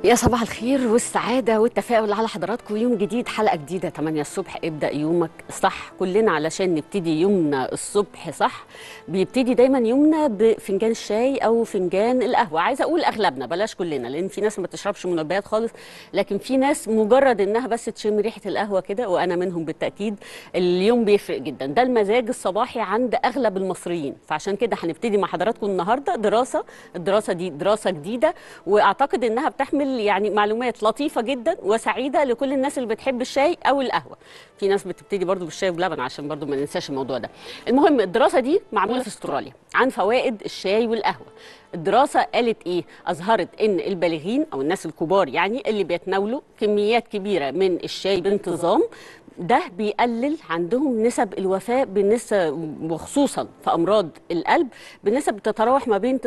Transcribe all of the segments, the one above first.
يا صباح الخير والسعادة والتفاؤل على حضراتكم يوم جديد حلقة جديدة 8 الصبح ابدأ يومك صح كلنا علشان نبتدي يومنا الصبح صح بيبتدي دايما يومنا بفنجان الشاي أو فنجان القهوة عايزة أقول أغلبنا بلاش كلنا لأن في ناس ما تشربش منبهات خالص لكن في ناس مجرد إنها بس تشم ريحة القهوة كده وأنا منهم بالتأكيد اليوم بيفرق جدا ده المزاج الصباحي عند أغلب المصريين فعشان كده هنبتدي مع حضراتكم النهاردة دراسة الدراسة دي دراسة جديدة وأعتقد إنها بتحمل يعني معلومات لطيفه جدا وسعيده لكل الناس اللي بتحب الشاي او القهوه في ناس بتبتدي برضو بالشاي بلبن عشان برضو ما ننساش الموضوع ده المهم الدراسه دي معموله في استراليا عن فوائد الشاي والقهوه الدراسة قالت إيه؟ أظهرت إن البالغين أو الناس الكبار يعني اللي بيتناولوا كميات كبيرة من الشاي بانتظام ده بيقلل عندهم نسب الوفاة بالنسبة وخصوصا في أمراض القلب بنسب بتتراوح ما بين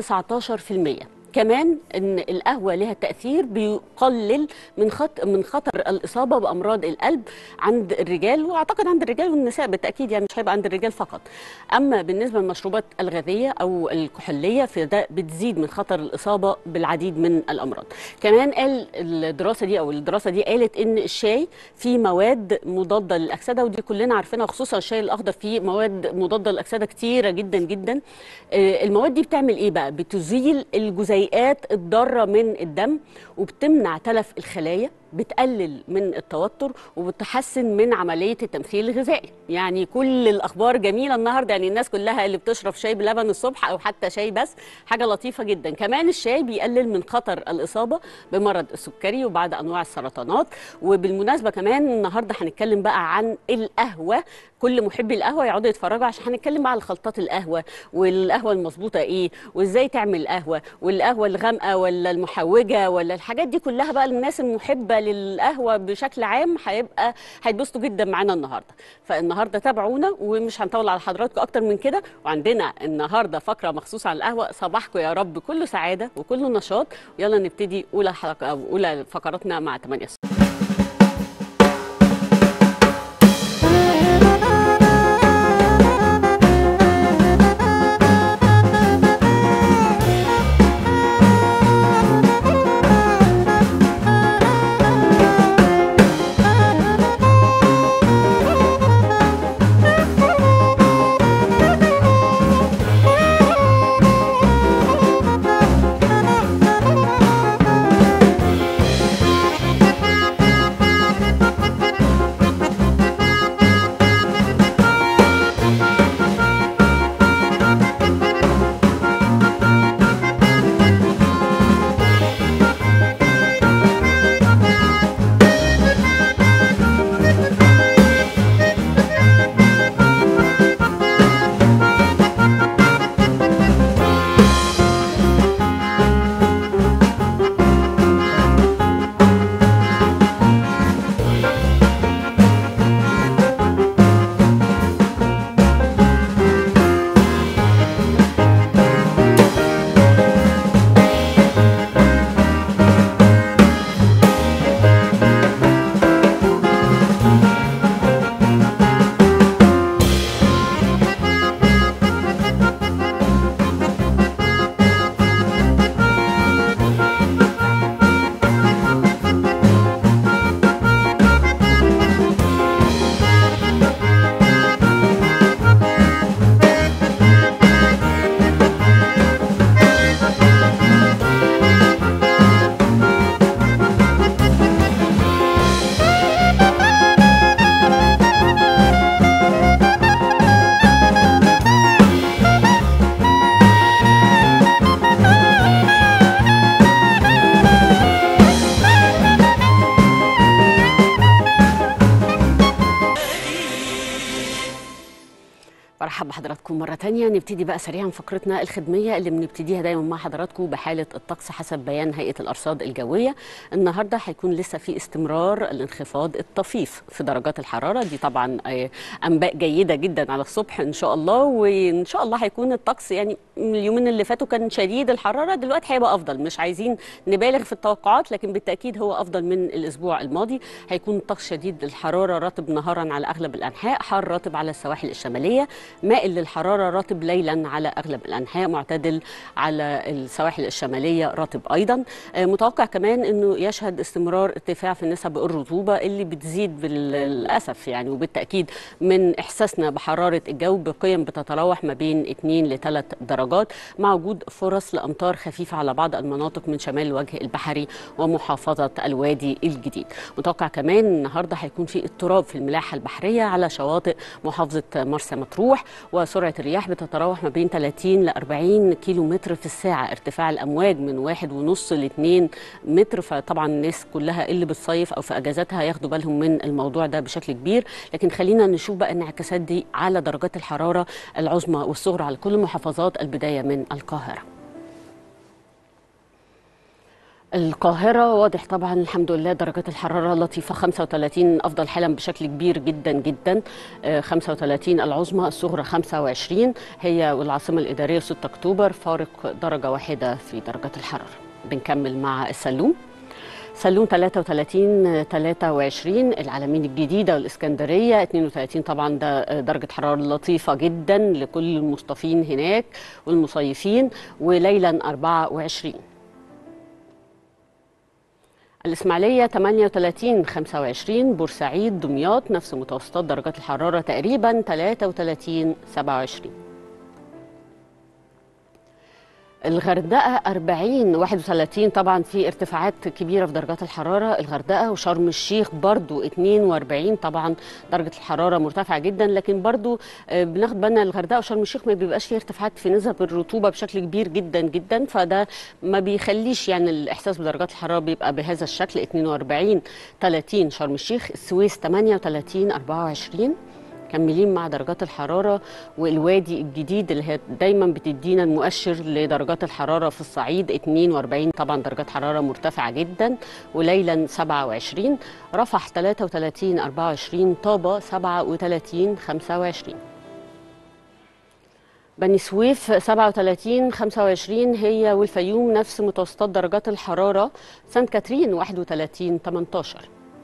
19% كمان ان القهوه لها تاثير بيقلل من خط من خطر الاصابه بامراض القلب عند الرجال واعتقد عند الرجال والنساء بالتاكيد يعني مش هيبقى عند الرجال فقط اما بالنسبه للمشروبات الغازيه او الكحوليه فده بتزيد من خطر الاصابه بالعديد من الامراض كمان قال الدراسه دي او الدراسه دي قالت ان الشاي فيه مواد مضاده للاكسده ودي كلنا عارفينها خصوصا الشاي الاخضر فيه مواد مضاده للاكسده كتيره جدا جدا المواد دي بتعمل ايه بقى بتزيل الجزيئات الجزيئات الضاره من الدم وبتمنع تلف الخلايا بتقلل من التوتر وبتحسن من عمليه التمثيل الغذائي يعني كل الاخبار جميله النهارده يعني الناس كلها اللي بتشرب شاي بلبن الصبح او حتى شاي بس حاجه لطيفه جدا كمان الشاي بيقلل من خطر الاصابه بمرض السكري وبعض انواع السرطانات وبالمناسبه كمان النهارده هنتكلم بقى عن القهوه كل محبي القهوه يقعدوا يتفرجوا عشان هنتكلم بقى على خلطات القهوه والقهوه المظبوطه ايه وازاي تعمل قهوه والقهوه الغامقه ولا المحوجه ولا الحاجات دي كلها بقى الناس المحبه للقهوه بشكل عام هيبقى هيتبسطوا جدا معانا النهارده فالنهارده تابعونا ومش هنطول على حضراتكم اكتر من كده وعندنا النهارده فقره مخصوصه عن القهوه صباحكم يا رب كله سعاده وكله نشاط يلا نبتدي اولى حلقه او اولى فقراتنا مع 8 برحب بحضراتكم مرة تانية نبتدي بقى سريعا فقرتنا الخدمية اللي بنبتديها دايما مع حضراتكم بحالة الطقس حسب بيان هيئة الأرصاد الجوية النهاردة هيكون لسه في استمرار الانخفاض الطفيف في درجات الحرارة دي طبعا آه، أنباء جيدة جدا على الصبح إن شاء الله وإن شاء الله هيكون الطقس يعني اليومين اللي فاتوا كان شديد الحرارة دلوقتي هيبقى أفضل مش عايزين نبالغ في التوقعات لكن بالتأكيد هو أفضل من الأسبوع الماضي هيكون طقس شديد الحرارة رطب نهارا على أغلب الأنحاء حار رطب على السواحل الشمالية مائل للحراره رطب ليلا على اغلب الانحاء معتدل على السواحل الشماليه رطب ايضا آه، متوقع كمان انه يشهد استمرار ارتفاع في نسب الرطوبه اللي بتزيد بالاسف يعني وبالتاكيد من احساسنا بحراره الجو بقيم بتتراوح ما بين 2 ل 3 درجات مع وجود فرص لامطار خفيفه على بعض المناطق من شمال الوجه البحري ومحافظه الوادي الجديد متوقع كمان النهارده هيكون في اضطراب في الملاحه البحريه على شواطئ محافظه مرسى مطروح وسرعه الرياح بتتراوح ما بين 30 ل 40 كيلو متر في الساعه ارتفاع الامواج من واحد ونص ل 2 متر فطبعا الناس كلها اللي بتصيف او في اجازاتها ياخدوا بالهم من الموضوع ده بشكل كبير لكن خلينا نشوف بقى الانعكاسات دي على درجات الحراره العظمى والصغرى على كل محافظات البدايه من القاهره القاهرة واضح طبعا الحمد لله درجات الحرارة لطيفة 35 أفضل حالا بشكل كبير جدا جدا آه، 35 العظمى الصغرى 25 هي والعاصمة الإدارية 6 أكتوبر فارق درجة واحدة في درجات الحرارة بنكمل مع السلوم سلوم 33 23 العلمين الجديدة والإسكندرية 32 طبعا ده درجة حرارة لطيفة جدا لكل المصطفين هناك والمصيفين وليلا 24 الإسماعيلية 38 25 بورسعيد دمياط نفس متوسطات درجات الحرارة تقريبا 33 27 الغردقة 40 31 طبعا في ارتفاعات كبيرة في درجات الحرارة الغردقة وشرم الشيخ برضو 42 طبعا درجة الحرارة مرتفعة جدا لكن برضو آه، بناخد بالنا الغردقة وشرم الشيخ ما بيبقاش فيه ارتفاعات في نسب الرطوبة بشكل كبير جدا جدا فده ما بيخليش يعني الإحساس بدرجات الحرارة بيبقى بهذا الشكل 42 30 شرم الشيخ السويس 38 24 مكملين مع درجات الحرارة والوادي الجديد اللي هي دايما بتدينا المؤشر لدرجات الحرارة في الصعيد 42 طبعا درجات حرارة مرتفعة جدا وليلا 27 رفح 33 24 طابة 37 25 بني سويف 37 25 هي والفيوم نفس متوسطات درجات الحرارة سانت كاترين 31 18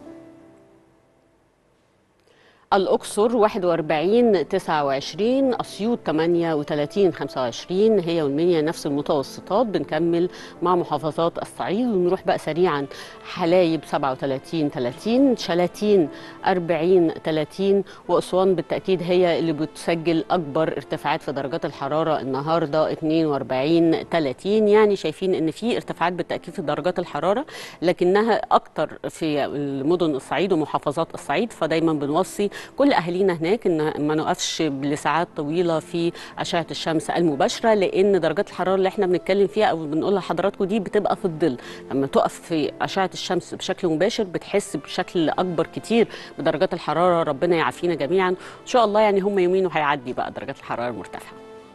الأقصر 41 29 أسيوط 38 25 هي والمنيا نفس المتوسطات بنكمل مع محافظات الصعيد ونروح بقى سريعا حلايب 37 30 شلاتين 40 30 وأسوان بالتأكيد هي اللي بتسجل أكبر ارتفاعات في درجات الحرارة النهاردة 42 30 يعني شايفين إن في ارتفاعات بالتأكيد في درجات الحرارة لكنها أكتر في المدن الصعيد ومحافظات الصعيد فدايما بنوصي كل اهالينا هناك ان ما نقفش لساعات طويله في اشعه الشمس المباشره لان درجات الحراره اللي احنا بنتكلم فيها او بنقول لحضراتكم دي بتبقى في الظل لما تقف في اشعه الشمس بشكل مباشر بتحس بشكل اكبر كتير بدرجات الحراره ربنا يعافينا جميعا ان شاء الله يعني هم يومين وهيعدي بقى درجات الحراره المرتفعه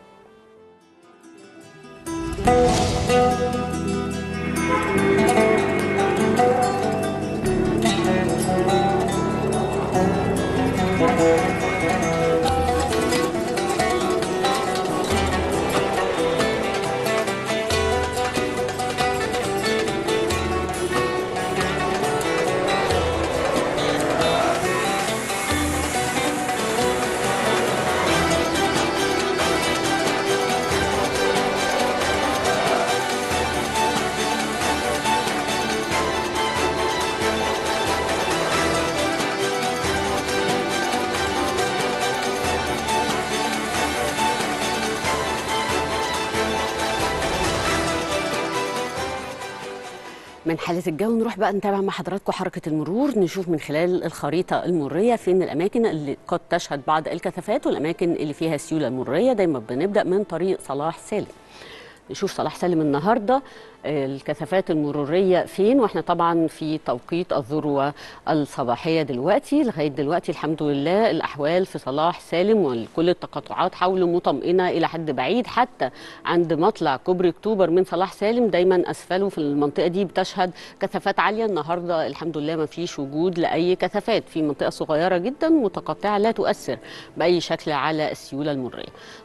من حالة الجو نروح بقى نتابع مع حضراتكم حركة المرور نشوف من خلال الخريطة المرية فين الأماكن اللي قد تشهد بعض الكثافات والأماكن اللي فيها سيولة مرية دايما بنبدأ من طريق صلاح سالم نشوف صلاح سالم النهارده الكثافات المروريه فين واحنا طبعا في توقيت الذروه الصباحيه دلوقتي لغايه دلوقتي الحمد لله الاحوال في صلاح سالم وكل التقاطعات حول مطمئنه الى حد بعيد حتى عند مطلع كوبري اكتوبر من صلاح سالم دايما اسفله في المنطقه دي بتشهد كثافات عاليه النهارده الحمد لله ما فيش وجود لاي كثافات في منطقه صغيره جدا متقطعه لا تؤثر باي شكل على السيوله المريه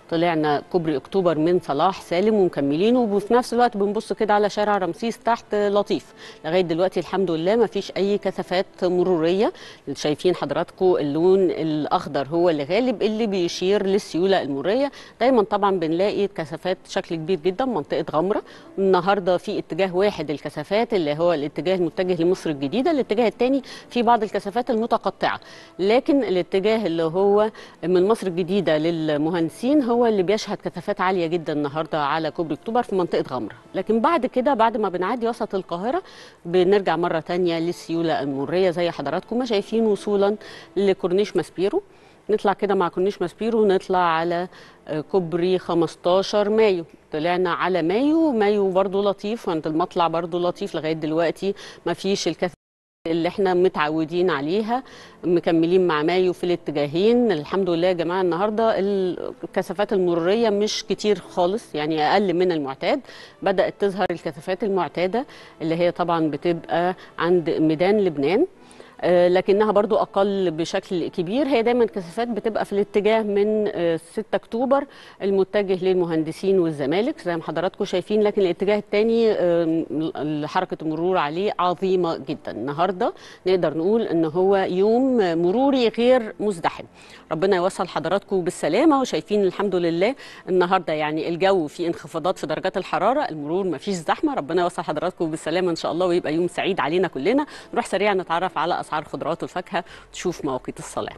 طلعنا كوبري اكتوبر من صلاح سالم ومكملينه وفي نفس الوقت بنبص كده على شارع رمسيس تحت لطيف لغايه دلوقتي الحمد لله ما فيش اي كثافات مروريه شايفين حضراتكم اللون الاخضر هو اللي غالب اللي بيشير للسيوله المروريه دايما طبعا بنلاقي كثافات بشكل كبير جدا منطقه غمره النهارده في اتجاه واحد الكثافات اللي هو الاتجاه المتجه لمصر الجديده الاتجاه الثاني في بعض الكثافات المتقطعه لكن الاتجاه اللي هو من مصر الجديده للمهندسين هو اللي بيشهد كثافات عاليه جدا النهارده على كوبري اكتوبر في منطقه غمره لكن بعد كده بعد ما بنعدي وسط القاهره بنرجع مره تانية للسيوله المريه زي حضراتكم ما شايفين وصولا لكورنيش ماسبيرو نطلع كده مع كورنيش ماسبيرو ونطلع على آه، كوبري 15 مايو طلعنا على مايو مايو برضو لطيف عند المطلع برضو لطيف لغايه دلوقتي ما فيش الكثافه اللي احنا متعودين عليها مكملين مع مايو في الاتجاهين الحمد لله يا جماعه النهارده الكثافات المروريه مش كتير خالص يعني اقل من المعتاد بدات تظهر الكثافات المعتاده اللي هي طبعا بتبقى عند ميدان لبنان آه، لكنها برضو أقل بشكل كبير هي دايما كثافات بتبقى في الاتجاه من آه، 6 أكتوبر المتجه للمهندسين والزمالك زي ما حضراتكم شايفين لكن الاتجاه الثاني حركة المرور عليه عظيمة جدا النهاردة نقدر نقول أن هو يوم مروري غير مزدحم ربنا يوصل حضراتكم بالسلامة وشايفين الحمد لله النهاردة يعني الجو في انخفاضات في درجات الحرارة المرور ما فيش زحمة ربنا يوصل حضراتكم بالسلامة إن شاء الله ويبقى يوم سعيد علينا كلنا نروح سريعا نتعرف على أسعار الخضروات والفاكهة تشوف مواقيت الصلاة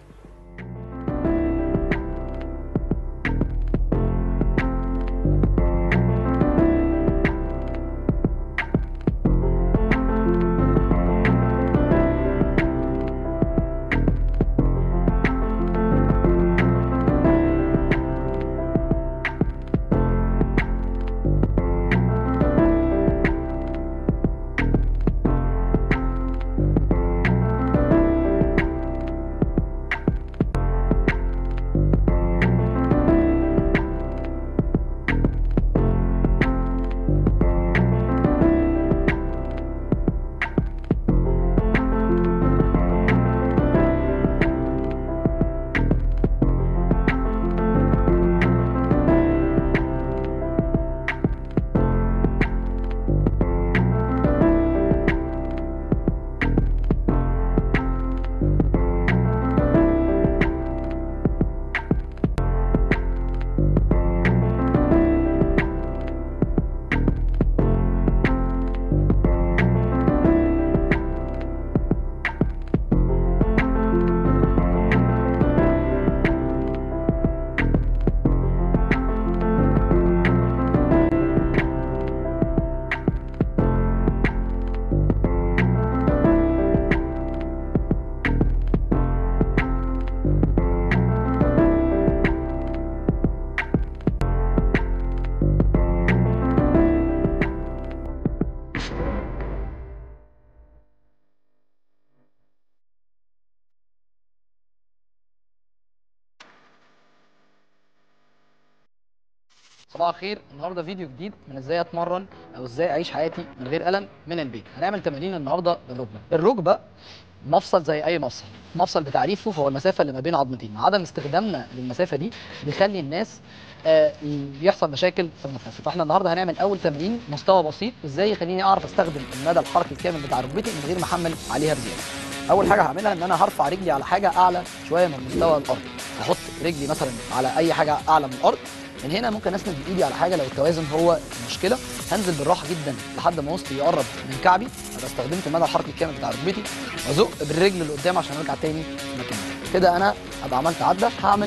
صباح الخير النهارده فيديو جديد من ازاي اتمرن او ازاي اعيش حياتي من غير الم من البيت هنعمل تمارين النهارده للركبه الركبه مفصل زي اي مفصل مفصل بتعريفه فهو المسافه اللي ما بين عظمتين عدم استخدامنا للمسافه دي بيخلي الناس آه، يحصل مشاكل في النفس فاحنا النهارده هنعمل اول تمرين مستوى بسيط ازاي يخليني اعرف استخدم المدى الحركي الكامل بتاع ركبتي من غير ما احمل عليها بزياده اول حاجه هعملها ان انا هرفع رجلي على حاجه اعلى شويه من مستوى الارض هحط رجلي مثلا على اي حاجه اعلى من الارض من هنا ممكن اسند بايدي على حاجه لو التوازن هو المشكله هنزل بالراحه جدا لحد ما وسطي يقرب من كعبي ابقى استخدمت المدى الحركي الكامل بتاع ركبتي وازق بالرجل اللي قدام عشان ارجع تاني مكاني كده انا ابقى عملت عده هعمل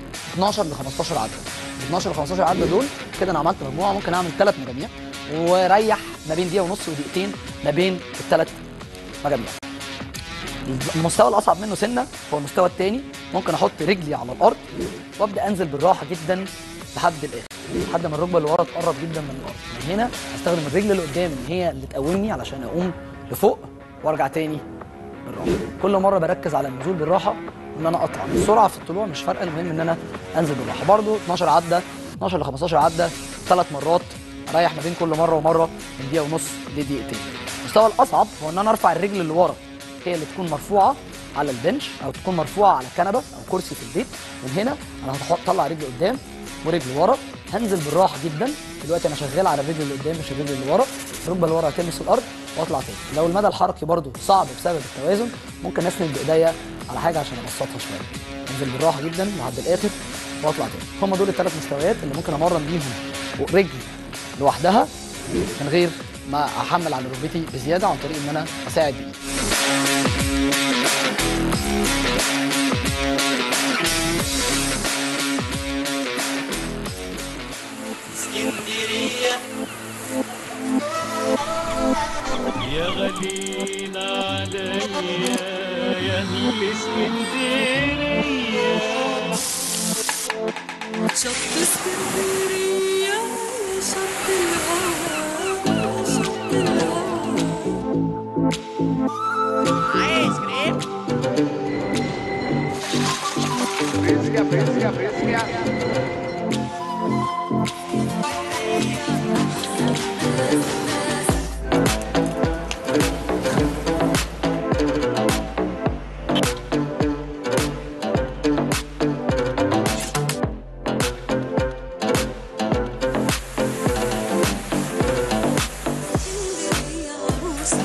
12 ل 15 عده ال 12 ل 15 عده دول كده انا عملت مجموعه ممكن اعمل ثلاث مجاميع وريح ما بين دقيقه ونص ودقيقتين ما بين الثلاث مجاميع المستوى الاصعب منه سنه هو المستوى الثاني ممكن احط رجلي على الارض وابدا انزل بالراحه جدا لحد الاخر لحد ما الركبه اللي ورا تقرب جدا من الارض من هنا هستخدم الرجل اللي قدام ان هي اللي تقومني علشان اقوم لفوق وارجع تاني بالراحه كل مره بركز على النزول بالراحه وان انا اطلع السرعه في الطلوع مش فارقه المهم ان انا انزل بالراحه برده 12 عده 12 ل 15 عده ثلاث مرات اريح ما بين كل مره ومره من دقيقه ونص لدقيقتين المستوى الاصعب هو ان انا ارفع الرجل اللي ورا هي اللي تكون مرفوعه على البنش او تكون مرفوعه على كنبه او كرسي في البيت من هنا انا هطلع رجلي قدام ورجل ورا هنزل بالراحه جدا دلوقتي انا شغال على الرجل اللي قدام مش الرجل اللي ورا الركبه اللي ورا هتلمس الارض واطلع تاني لو المدى الحركي برده صعب بسبب التوازن ممكن اسند بايديا على حاجه عشان ابسطها شويه انزل بالراحه جدا لحد الاخر واطلع تاني هم دول الثلاث مستويات اللي ممكن امرن بيهم رجل لوحدها من غير ما احمل على ركبتي بزياده عن طريق ان انا اساعد بايدي يا غالين عليا يا اهل اسكندريه شط اسكندرية شط الهوى شط الهوى اسكندرية عروسة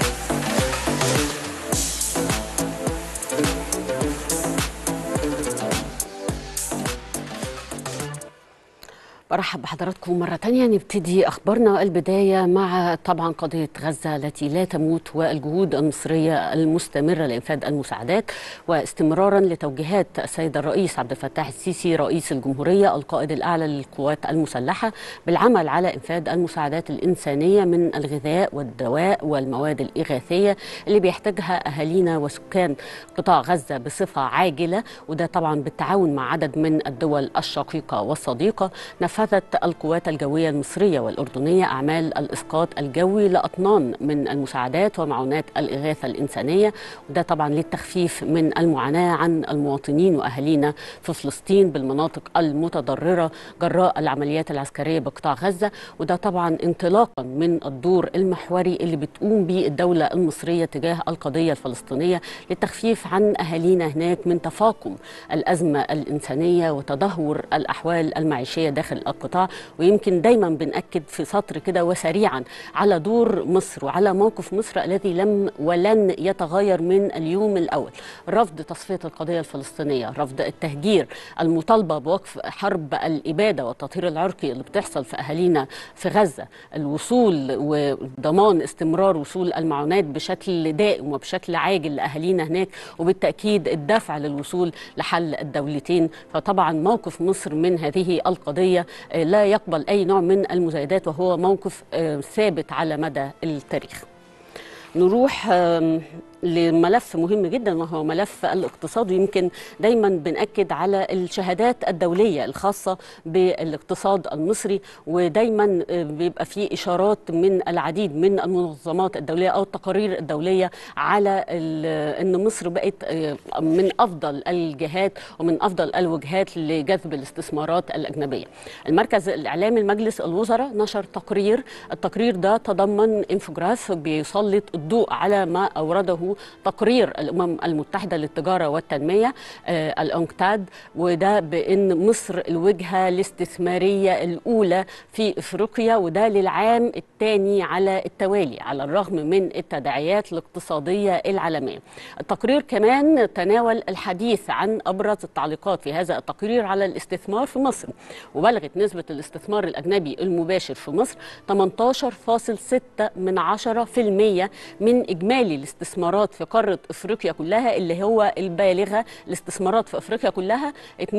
برحب بحضراتكم مرة تانية نبتدي أخبارنا البداية مع طبعا قضية غزة التي لا تموت والجهود المصرية المستمرة لإنفاذ المساعدات واستمرارا لتوجيهات السيد الرئيس عبد الفتاح السيسي رئيس الجمهورية القائد الأعلى للقوات المسلحة بالعمل على إنفاذ المساعدات الإنسانية من الغذاء والدواء والمواد الإغاثية اللي بيحتاجها أهالينا وسكان قطاع غزة بصفة عاجلة وده طبعا بالتعاون مع عدد من الدول الشقيقة والصديقة نفذت القوات الجوية المصرية والأردنية أعمال الإسقاط الجوي لأطنان من المساعدات ومعونات الإغاثة الإنسانية وده طبعا للتخفيف من المعاناة عن المواطنين وأهالينا في فلسطين بالمناطق المتضررة جراء العمليات العسكرية بقطاع غزة وده طبعا انطلاقا من الدور المحوري اللي بتقوم به الدولة المصرية تجاه القضية الفلسطينية للتخفيف عن أهالينا هناك من تفاقم الأزمة الإنسانية وتدهور الأحوال المعيشية داخل القطاع ويمكن دايما بنأكد في سطر كده وسريعا على دور مصر وعلى موقف مصر الذي لم ولن يتغير من اليوم الأول رفض تصفية القضية الفلسطينية رفض التهجير المطالبة بوقف حرب الإبادة والتطهير العرقي اللي بتحصل في أهالينا في غزة الوصول وضمان استمرار وصول المعونات بشكل دائم وبشكل عاجل لأهالينا هناك وبالتأكيد الدفع للوصول لحل الدولتين فطبعا موقف مصر من هذه القضية آه، لا يقبل أي نوع من المزايدات وهو موقف آه، ثابت على مدى التاريخ نروح آم، لملف مهم جدا وهو ملف الاقتصاد ويمكن دايما بنأكد على الشهادات الدولية الخاصة بالاقتصاد المصري ودايما آه، بيبقى في إشارات من العديد من المنظمات الدولية أو التقارير الدولية على ال- أن مصر بقت آه، من أفضل الجهات ومن أفضل الوجهات لجذب الاستثمارات الأجنبية المركز الإعلامي لمجلس الوزراء نشر تقرير التقرير ده تضمن انفوجراف بيسلط الضوء على ما أورده تقرير الأمم المتحدة للتجارة والتنمية آه، الأنكتاد وده بأن مصر الوجهة الاستثمارية الأولى في إفريقيا وده للعام الثاني على التوالي على الرغم من التداعيات الاقتصادية العالمية التقرير كمان تناول الحديث عن أبرز التعليقات في هذا التقرير على الاستثمار في مصر وبلغت نسبة الاستثمار الأجنبي المباشر في مصر 18.6 من 10% من إجمالي الاستثمارات في قارة إفريقيا كلها اللي هو البالغة الاستثمارات في إفريقيا كلها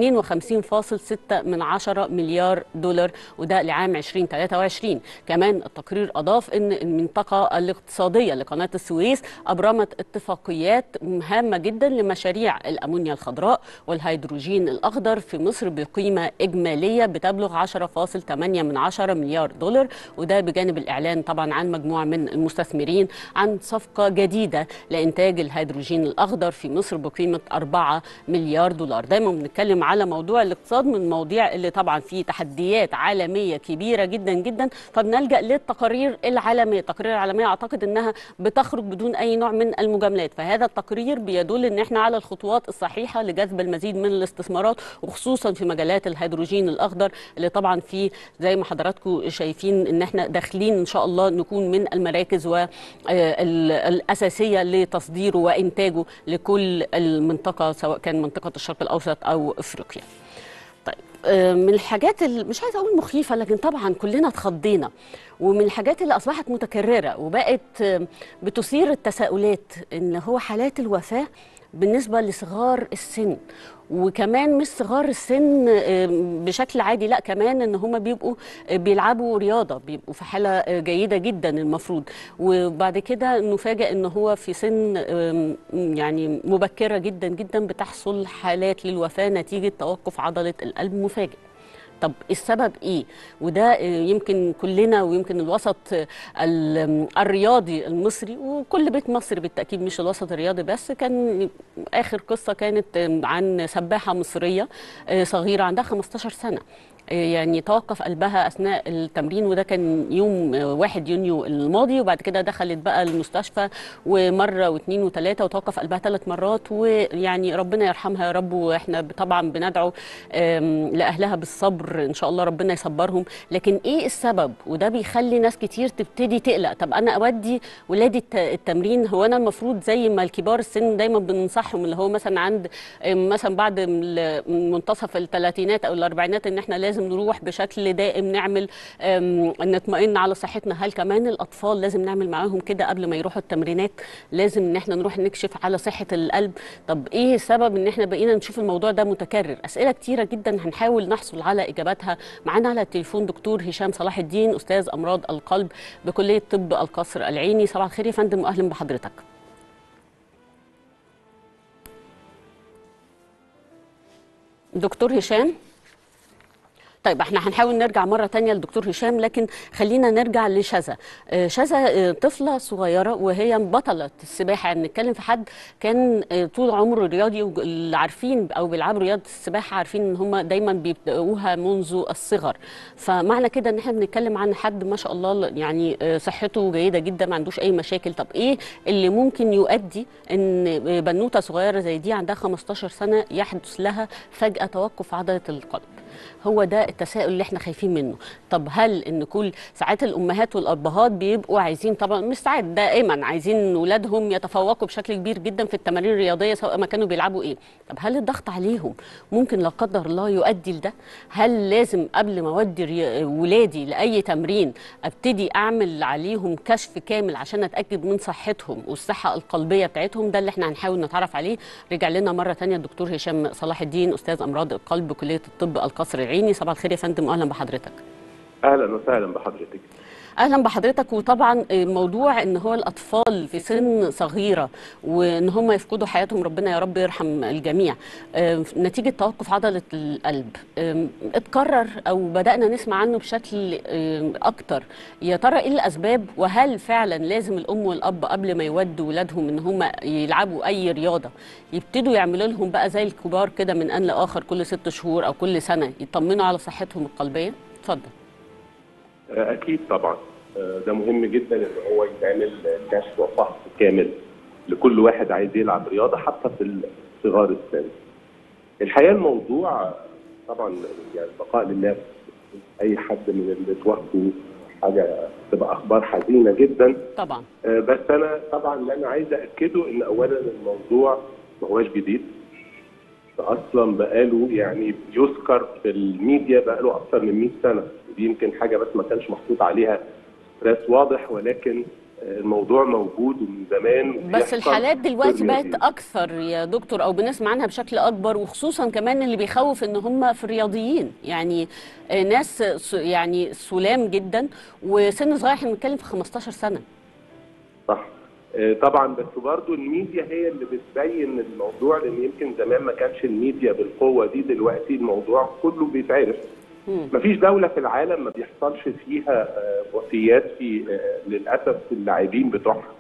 52.6 من 10 مليار دولار وده لعام 2023 كمان التقرير أضاف أن المنطقة الاقتصادية لقناة السويس أبرمت اتفاقيات هامة جدا لمشاريع الأمونيا الخضراء والهيدروجين الأخضر في مصر بقيمة إجمالية بتبلغ 10.8 من 10 مليار دولار وده بجانب الإعلان طبعا عن مجموعة من المستثمرين عن صفقة جديدة لإنتاج الهيدروجين الأخضر في مصر بقيمة 4 مليار دولار دايما بنتكلم على موضوع الاقتصاد من المواضيع اللي طبعا فيه تحديات عالمية كبيرة جدا جدا فبنلجأ للتقارير العالمية التقارير العالمية أعتقد أنها بتخرج بدون أي نوع من المجاملات فهذا التقرير بيدل أن احنا على الخطوات الصحيحة لجذب المزيد من الاستثمارات وخصوصا في مجالات الهيدروجين الأخضر اللي طبعا فيه زي ما حضراتكم شايفين ان احنا داخلين ان شاء الله نكون من المراكز والاساسيه لتصديره وانتاجه لكل المنطقه سواء كان منطقه الشرق الاوسط او افريقيا. طيب آه، من الحاجات اللي مش عايزه اقول مخيفه لكن طبعا كلنا اتخضينا ومن الحاجات اللي اصبحت متكرره وبقت آه، بتثير التساؤلات ان هو حالات الوفاه بالنسبه لصغار السن وكمان مش صغار السن آه، بشكل عادي لا كمان ان هم بيبقوا آه، بيلعبوا رياضه بيبقوا في حاله آه، جيده جدا المفروض وبعد كده نفاجئ ان هو في سن آم، يعني مبكره جدا جدا بتحصل حالات للوفاه نتيجه توقف عضله القلب مفاجئ طب السبب ايه وده آه، يمكن كلنا ويمكن الوسط آه، ال- الرياضي المصري وكل بيت مصري بالتاكيد مش الوسط الرياضي بس كان اخر قصه كانت آه، عن سباحه مصريه آه، صغيره عندها 15 سنه آه، يعني توقف قلبها اثناء التمرين وده كان يوم آه، 1 يونيو الماضي وبعد كده دخلت بقى المستشفى ومره واثنين وثلاثه وتوقف قلبها ثلاث مرات ويعني ربنا يرحمها يا رب واحنا طبعا بندعو آم، لاهلها بالصبر ان شاء الله ربنا يصبرهم لكن ايه السبب وده بيخلي ناس كتير تبتدي تقلق طب انا اودي ولادي الت- التمرين هو انا المفروض زي ما الكبار السن دايما بننصحهم اللي هو مثلا عند آم، مثلا بعد ال- منتصف الثلاثينات او الاربعينات ان احنا لازم نروح بشكل دائم نعمل آم، نطمئن على صحتنا هل كمان الاطفال لازم نعمل معاهم كده قبل ما يروحوا التمرينات لازم ان احنا نروح نكشف على صحه القلب طب ايه السبب ان احنا بقينا نشوف الموضوع ده متكرر اسئله كتيره جدا هنحاول نحصل على اجاباتها معانا على التليفون دكتور هشام صلاح الدين استاذ امراض القلب بكليه طب القصر العيني صباح الخير يا فندم واهلا بحضرتك دكتور هشام طيب احنا هنحاول نرجع مرة تانية لدكتور هشام لكن خلينا نرجع لشذا آه، شذا آه، طفلة صغيرة وهي بطلة السباحة يعني نتكلم في حد كان آه، طول عمره رياضي واللي عارفين او بيلعبوا رياضة السباحة عارفين ان هم دايما بيبدأوها منذ الصغر فمعنى كده ان احنا بنتكلم عن حد ما شاء الله يعني آه، صحته جيدة جدا ما عندوش اي مشاكل طب ايه اللي ممكن يؤدي ان آه، بنوتة صغيرة زي دي عندها 15 سنة يحدث لها فجأة توقف عضلة القلب هو ده التساؤل اللي احنا خايفين منه طب هل ان كل ساعات الامهات والابهات بيبقوا عايزين طبعا مش ساعات دائما عايزين ولادهم يتفوقوا بشكل كبير جدا في التمارين الرياضيه سواء ما كانوا بيلعبوا ايه طب هل الضغط عليهم ممكن لا قدر الله يؤدي لده هل لازم قبل ما اودي ري- ولادي لاي تمرين ابتدي اعمل عليهم كشف كامل عشان اتاكد من صحتهم والصحه القلبيه بتاعتهم ده اللي احنا هنحاول نتعرف عليه رجع لنا مره تانية الدكتور هشام صلاح الدين استاذ امراض القلب بكليه الطب القصر العيني صباح الخير يا فندم واهلا بحضرتك اهلا وسهلا بحضرتك اهلا بحضرتك وطبعا موضوع ان هو الاطفال في سن صغيره وان هم يفقدوا حياتهم ربنا يا رب يرحم الجميع آه، نتيجه توقف عضله القلب آه، اتكرر او بدانا نسمع عنه بشكل آه، اكتر يا ترى ايه الاسباب وهل فعلا لازم الام والاب قبل ما يودوا ولادهم ان هم يلعبوا اي رياضه يبتدوا يعملوا لهم بقى زي الكبار كده من ان لاخر كل ست شهور او كل سنه يطمنوا على صحتهم القلبيه اتفضل اكيد طبعا آه، ده مهم جدا ان هو يتعمل كشف وفحص كامل لكل واحد عايز يلعب رياضه حتى في صغار السن. الحقيقه الموضوع طبعا يعني بقاء لله اي حد من اللي توفوا حاجه تبقى اخبار حزينه جدا طبعا آه، بس انا طبعا اللي انا عايز اكده ان اولا الموضوع ما هوش جديد ده اصلا بقاله يعني يذكر في الميديا بقاله اكثر من 100 سنه دي يمكن حاجه بس ما كانش محطوط عليها ستريس واضح ولكن آه، الموضوع موجود ومن زمان بس وبيحصل الحالات دلوقتي في بقت الرياضيين. اكثر يا دكتور او بنسمع عنها بشكل اكبر وخصوصا كمان اللي بيخوف ان هم في الرياضيين يعني آه، ناس س- يعني سلام جدا وسن صغير احنا بنتكلم في 15 سنه صح آه، طبعا بس برضو الميديا هي اللي بتبين الموضوع لان يمكن زمان ما كانش الميديا بالقوه دي دلوقتي الموضوع كله بيتعرف مم. مفيش دولة في العالم ما بيحصلش فيها آه، وفيات في آه، للأسف في اللاعبين بتوعها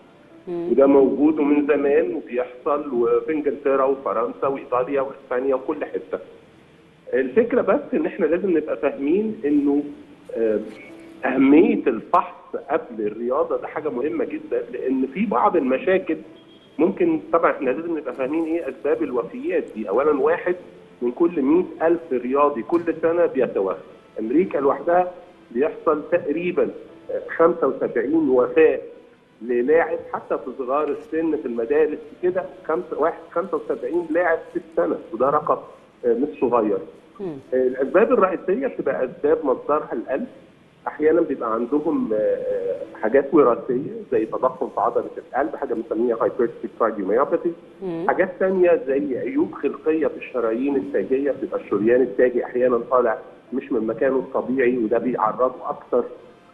وده موجود ومن زمان وبيحصل وفي انجلترا وفرنسا وايطاليا واسبانيا وكل حته. الفكره بس ان احنا لازم نبقى فاهمين انه آه، اهميه الفحص قبل الرياضه ده حاجه مهمه جدا لان في بعض المشاكل ممكن طبعا احنا لازم نبقى فاهمين ايه اسباب الوفيات دي اولا واحد من كل 100 الف رياضي كل سنه بيتوفى امريكا لوحدها بيحصل تقريبا آه، 75 وفاه للاعب حتى في صغار السن في المدارس كده خمسة واحد 75 لاعب في السنه وده رقم آه، مش صغير مم. الاسباب الرئيسيه بتبقى اسباب مصدرها القلب احيانا بيبقى عندهم آه، آه، حاجات وراثيه زي تضخم في عضله القلب حاجه بنسميها هايبرتيك كارديوميوباثي مم. حاجات تانية زي عيوب خلقيه في الشرايين التاجيه بتبقى الشريان التاجي احيانا طالع مش من مكانه الطبيعي وده بيعرضه اكثر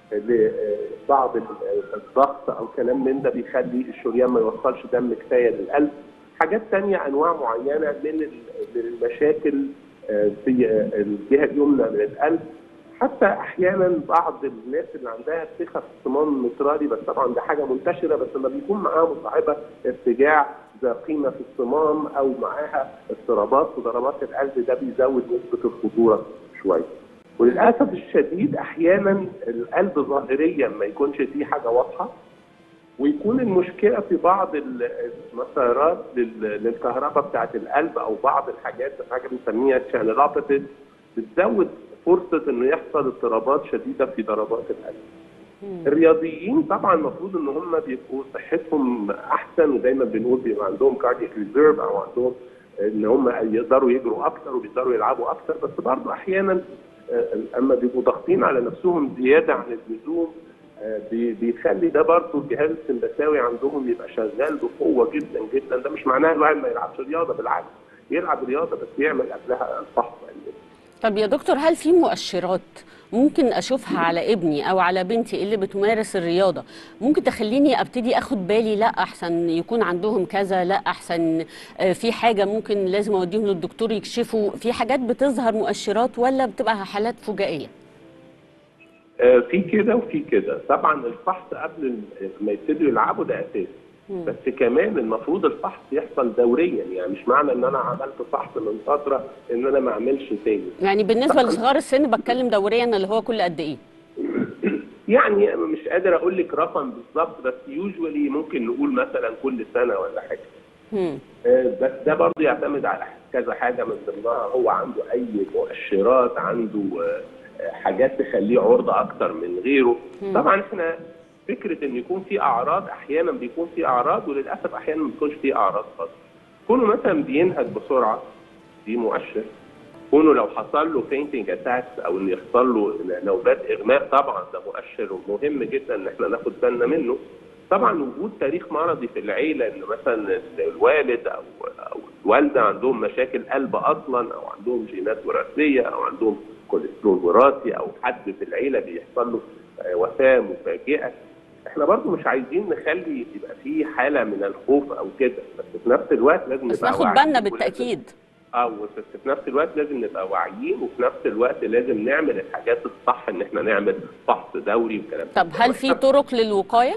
لبعض الضغط او كلام من ده بيخلي الشريان ما يوصلش دم كفايه للقلب حاجات تانية انواع معينه من ال- من المشاكل آه، في آه، الجهه اليمنى من القلب حتى احيانا بعض الناس اللي عندها ارتخاء في الصمام المترالي بس طبعا ده حاجه منتشره بس لما بيكون معاها مصاحبه ارتجاع ذا قيمه في الصمام او معاها اضطرابات في ضربات القلب ده بيزود نسبه الخطوره شويه. وللاسف الشديد احيانا القلب ظاهريا ما يكونش فيه حاجه واضحه ويكون المشكله في بعض ال- المسارات لل- للكهرباء بتاعه القلب او بعض الحاجات حاجه بنسميها channelopathy بتزود فرصه انه يحصل اضطرابات شديده في ضربات القلب. الرياضيين طبعا المفروض ان هم بيبقوا صحتهم احسن ودايما بنقول بيبقى عندهم كاردياك ريزيرف او عندهم ان هم يقدروا يجروا اكتر وبيقدروا يلعبوا اكتر بس برضه احيانا آه، اما بيبقوا ضاغطين على نفسهم زياده عن اللزوم آه، بي- بيخلي ده برضه الجهاز السمبثاوي عندهم يبقى شغال بقوه جدا جدا ده مش معناه الواحد ما يلعبش رياضه بالعكس يلعب رياضه بس يعمل قبلها الفحص طب يا دكتور هل في مؤشرات ممكن اشوفها على ابني او على بنتي اللي بتمارس الرياضه ممكن تخليني ابتدي اخد بالي لا احسن يكون عندهم كذا لا احسن آه، في حاجه ممكن لازم اوديهم للدكتور يكشفوا في حاجات بتظهر مؤشرات ولا بتبقى حالات فجائيه آه، في كده وفي كده طبعا الفحص قبل ال- ما يبتدوا يلعبوا ده اساسي بس كمان المفروض الفحص يحصل دوريا يعني مش معنى ان انا عملت فحص من فتره ان انا ما اعملش تاني يعني بالنسبه لصغار السن بتكلم دوريا اللي هو كل قد ايه يعني مش قادر اقول لك رقم بالظبط بس يوجوالي ممكن نقول مثلا كل سنه ولا حاجه مم. آه، بس ده برضه يعتمد على كذا حاجه من ضمنها هو عنده اي مؤشرات عنده آه، آه، حاجات تخليه عرضه اكتر من غيره طبعا احنا فكره ان يكون في اعراض احيانا بيكون في اعراض وللاسف احيانا ما بيكونش في اعراض خالص كونه مثلا بينهج بسرعه دي مؤشر كونه لو حصل له فينتنج اتاكس او ان يحصل له نوبات اغماء طبعا ده مؤشر مهم جدا ان احنا ناخد بالنا منه طبعا وجود تاريخ مرضي في العيله ان مثلا الوالد او او الوالده عندهم مشاكل قلب اصلا او عندهم جينات وراثيه او عندهم كوليسترول وراثي او حد في العيله بيحصل له آه، وفاه مفاجئه احنا برضو مش عايزين نخلي يبقى في حاله من الخوف او كده بس في نفس الوقت لازم بس نبقى ناخد واعيين بالنا ولازم- بالتاكيد اه بس في نفس الوقت لازم نبقى واعيين وفي نفس الوقت لازم نعمل الحاجات الصح ان احنا نعمل فحص دوري والكلام ده. طب هل في طرق للوقايه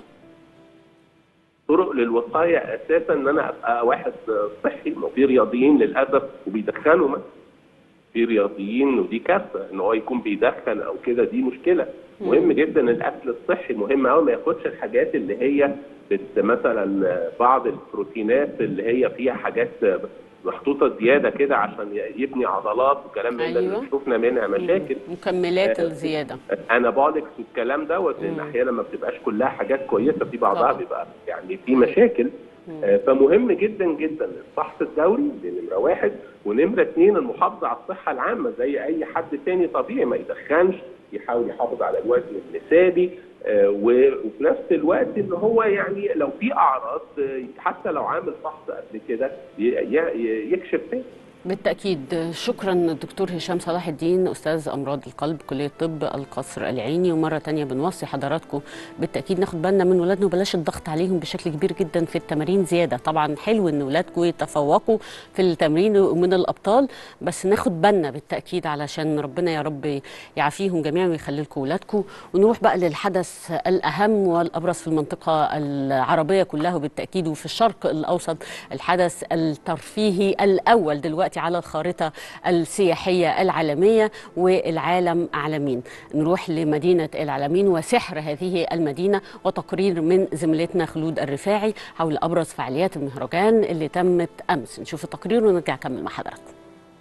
طرق للوقايه اساسا ان انا ابقى واحد صحي ما في رياضيين للاسف وبيدخنوا مثلا في رياضيين ودي كارثه ان هو يكون بيدخن او كده دي مشكله مهم جدا الاكل الصحي مهم قوي ما ياخدش الحاجات اللي هي بت مثلا بعض البروتينات اللي هي فيها حاجات محطوطه زياده كده عشان يبني عضلات وكلام من ده أيوة. اللي شفنا منها مشاكل مكملات آه، الزياده انابوليكس والكلام دوت لان احيانا ما بتبقاش كلها حاجات كويسه في بعضها طبعا. بيبقى يعني في مشاكل آه، فمهم جدا جدا الفحص الدوري دي نمره واحد ونمره اثنين المحافظه على الصحه العامه زي اي حد تاني طبيعي ما يدخنش يحاول يحافظ على الوزن المثالي آه، و- وفي نفس الوقت ان هو يعني لو في اعراض آه، حتى لو عامل فحص قبل كده ي- ي- يكشف تاني بالتأكيد شكرا دكتور هشام صلاح الدين أستاذ أمراض القلب كلية طب القصر العيني ومرة تانية بنوصي حضراتكم بالتأكيد ناخد بالنا من ولادنا وبلاش الضغط عليهم بشكل كبير جدا في التمارين زيادة طبعا حلو إن ولادكم يتفوقوا في التمرين ومن الأبطال بس ناخد بالنا بالتأكيد علشان ربنا يا رب يعافيهم جميعا ويخلي لكم ولادكم ونروح بقى للحدث الأهم والأبرز في المنطقة العربية كلها وبالتأكيد وفي الشرق الأوسط الحدث الترفيهي الأول دلوقتي على الخارطة السياحية العالمية والعالم أعلمين نروح لمدينة العالمين وسحر هذه المدينة وتقرير من زميلتنا خلود الرفاعي حول أبرز فعاليات المهرجان اللي تمت أمس نشوف التقرير ونرجع نكمل مع حضراتكم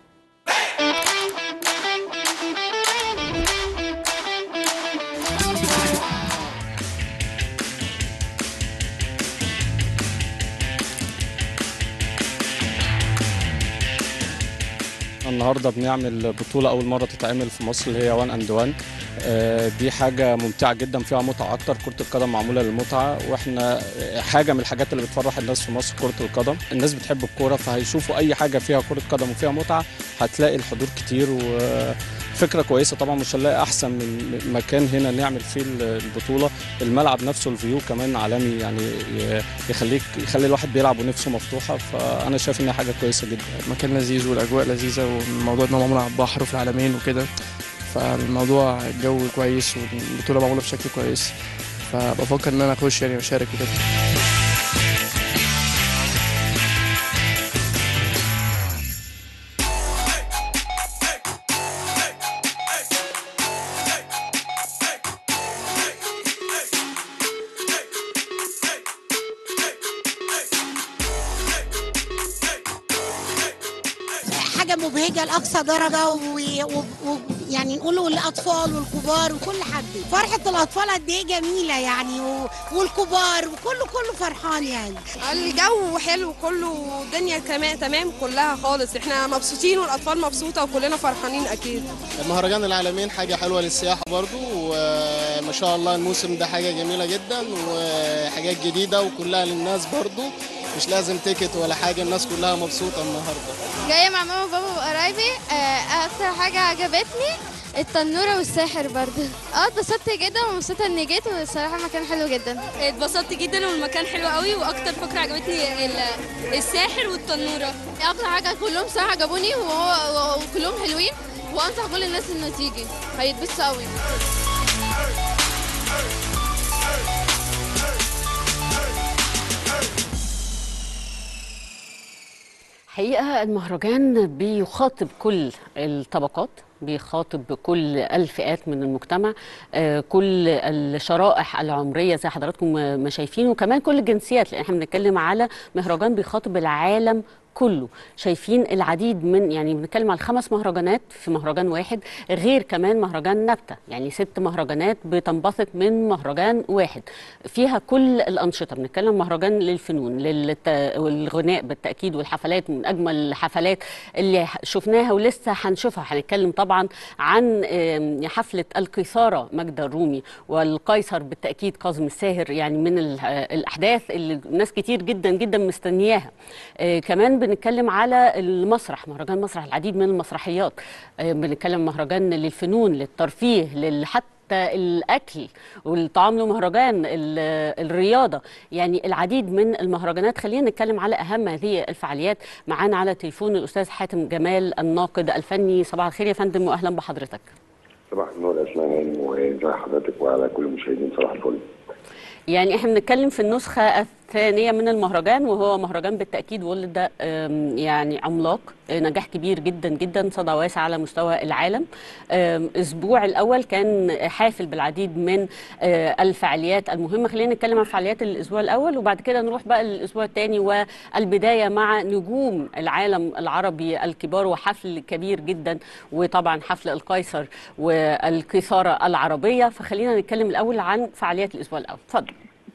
النهارده بنعمل بطولة أول مرة تتعمل في مصر اللي هي وان أند وان دي حاجة ممتعة جدا فيها متعة أكتر كرة القدم معمولة للمتعة وإحنا آه، حاجة من الحاجات اللي بتفرح الناس في مصر كرة القدم الناس بتحب الكورة فهيشوفوا أي حاجة فيها كرة قدم وفيها متعة هتلاقي الحضور كتير وفكرة كويسة طبعا مش هنلاقي أحسن من مكان هنا نعمل فيه البطولة الملعب نفسه الفيو كمان عالمي يعني ي- يخليك يخلي الواحد بيلعب ونفسه مفتوحة فأنا شايف إنها حاجة كويسة جدا المكان لذيذ والاجواء لذيذه والموضوع ان هو معمول على البحر وفي العالمين وكده فالموضوع الجو كويس والبطوله معموله بشكل كويس فبفكر ان انا اخش يعني واشارك وكده حاجة مبهجة لأقصى درجة ويعني و... و... يعني نقوله للأطفال والكبار وكل حد فرحة الأطفال قد إيه جميلة يعني و... والكبار وكله كله فرحان يعني الجو حلو كله الدنيا كمان تمام كلها خالص احنا مبسوطين والاطفال مبسوطه وكلنا فرحانين اكيد مهرجان العالمين حاجة حلوة للسياحة برضو وما شاء الله الموسم ده حاجة جميلة جدا وحاجات جديدة وكلها للناس برضو مش لازم تيكت ولا حاجة الناس كلها مبسوطة النهاردة جاية مع ماما وبابا وقرايبي آه، أكتر حاجة عجبتني التنورة والساحر برضه اه اتبسطت جدا ومبسوطة اني جيت والصراحة مكان حلو جدا اتبسطت جدا والمكان حلو قوي واكتر فكره عجبتني ال- الساحر والتنوره اكتر حاجة كلهم صراحة عجبوني وهو وكلهم حلوين وانصح كل الناس انه تيجي هيتبسطوا قوي حقيقة المهرجان بيخاطب كل الطبقات بيخاطب كل الفئات من المجتمع آه، كل الشرائح العمرية زي حضراتكم ما ما شايفين وكمان كل الجنسيات لأن احنا بنتكلم على مهرجان بيخاطب العالم كله شايفين العديد من يعني بنتكلم على خمس مهرجانات في مهرجان واحد غير كمان مهرجان نبتة يعني ست مهرجانات بتنبثق من مهرجان واحد فيها كل الأنشطة بنتكلم مهرجان للفنون للت... والغناء بالتأكيد والحفلات من أجمل الحفلات اللي شفناها ولسه هنشوفها هنتكلم طبعا عن آم، حفلة القيثارة ماجدة الرومي والقيصر بالتأكيد كاظم الساهر يعني من ال- الأحداث اللي ناس كتير جدا جدا مستنياها آه، كمان بنتكلم على المسرح مهرجان مسرح العديد من المسرحيات آه، بنتكلم مهرجان للفنون للترفيه لل- حتى الاكل والطعام له مهرجان ال- الرياضه يعني العديد من المهرجانات خلينا نتكلم على اهم هذه الفعاليات معانا على تليفون الاستاذ حاتم جمال الناقد الفني صباح الخير يا فندم واهلا بحضرتك صباح النور يا اسماء هانم وازي حضرتك وعلى كل المشاهدين صباح الفل يعني احنا بنتكلم في النسخة الثانية من المهرجان وهو مهرجان بالتأكيد ولد آم، يعني عملاق آه، نجاح كبير جدا جدا صدى واسع على مستوى العالم آم، الأسبوع الأول كان حافل بالعديد من آه، الفعاليات المهمة خلينا نتكلم عن فعاليات الأسبوع الأول وبعد كده نروح بقى للأسبوع الثاني والبداية مع نجوم العالم العربي الكبار وحفل كبير جدا وطبعا حفل القيصر والقيثارة العربية فخلينا نتكلم الأول عن فعاليات الأسبوع الأول اتفضل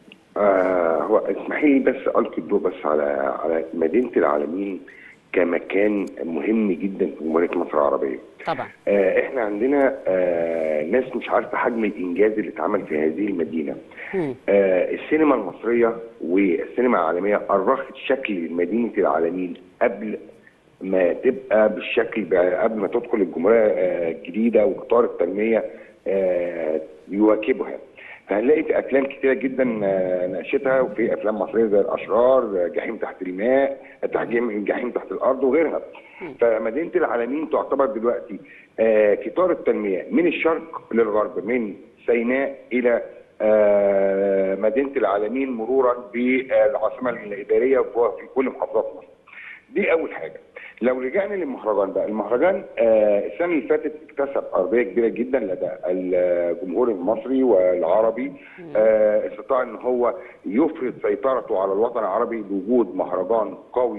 آه هو اسمحي لي بس القي الضوء بس على على مدينه العالمين كمكان مهم جدا في جمهوريه مصر العربيه. طبعا آه احنا عندنا آه ناس مش عارفه حجم الانجاز اللي اتعمل في هذه المدينه. مم. آه السينما المصريه والسينما العالميه أرخت شكل مدينه العالمين قبل ما تبقى بالشكل بقى قبل ما تدخل الجمهوريه آه، الجديده وقطار التنميه آه، يواكبها فهنلاقي في افلام كتيره جدا آه، ناقشتها وفي افلام مصريه زي الاشرار آه، جحيم تحت الماء جحيم جحيم تحت الارض وغيرها فمدينه العالمين تعتبر دلوقتي آه، قطار التنميه من الشرق للغرب من سيناء الى آه، مدينه العالمين مرورا بالعاصمه الاداريه وفي كل محافظات مصر. دي اول حاجه. لو رجعنا للمهرجان بقى، المهرجان آه السنه اللي فاتت اكتسب ارضيه كبيره جدا لدى الجمهور المصري والعربي آه استطاع ان هو يفرض سيطرته على الوطن العربي بوجود مهرجان قوي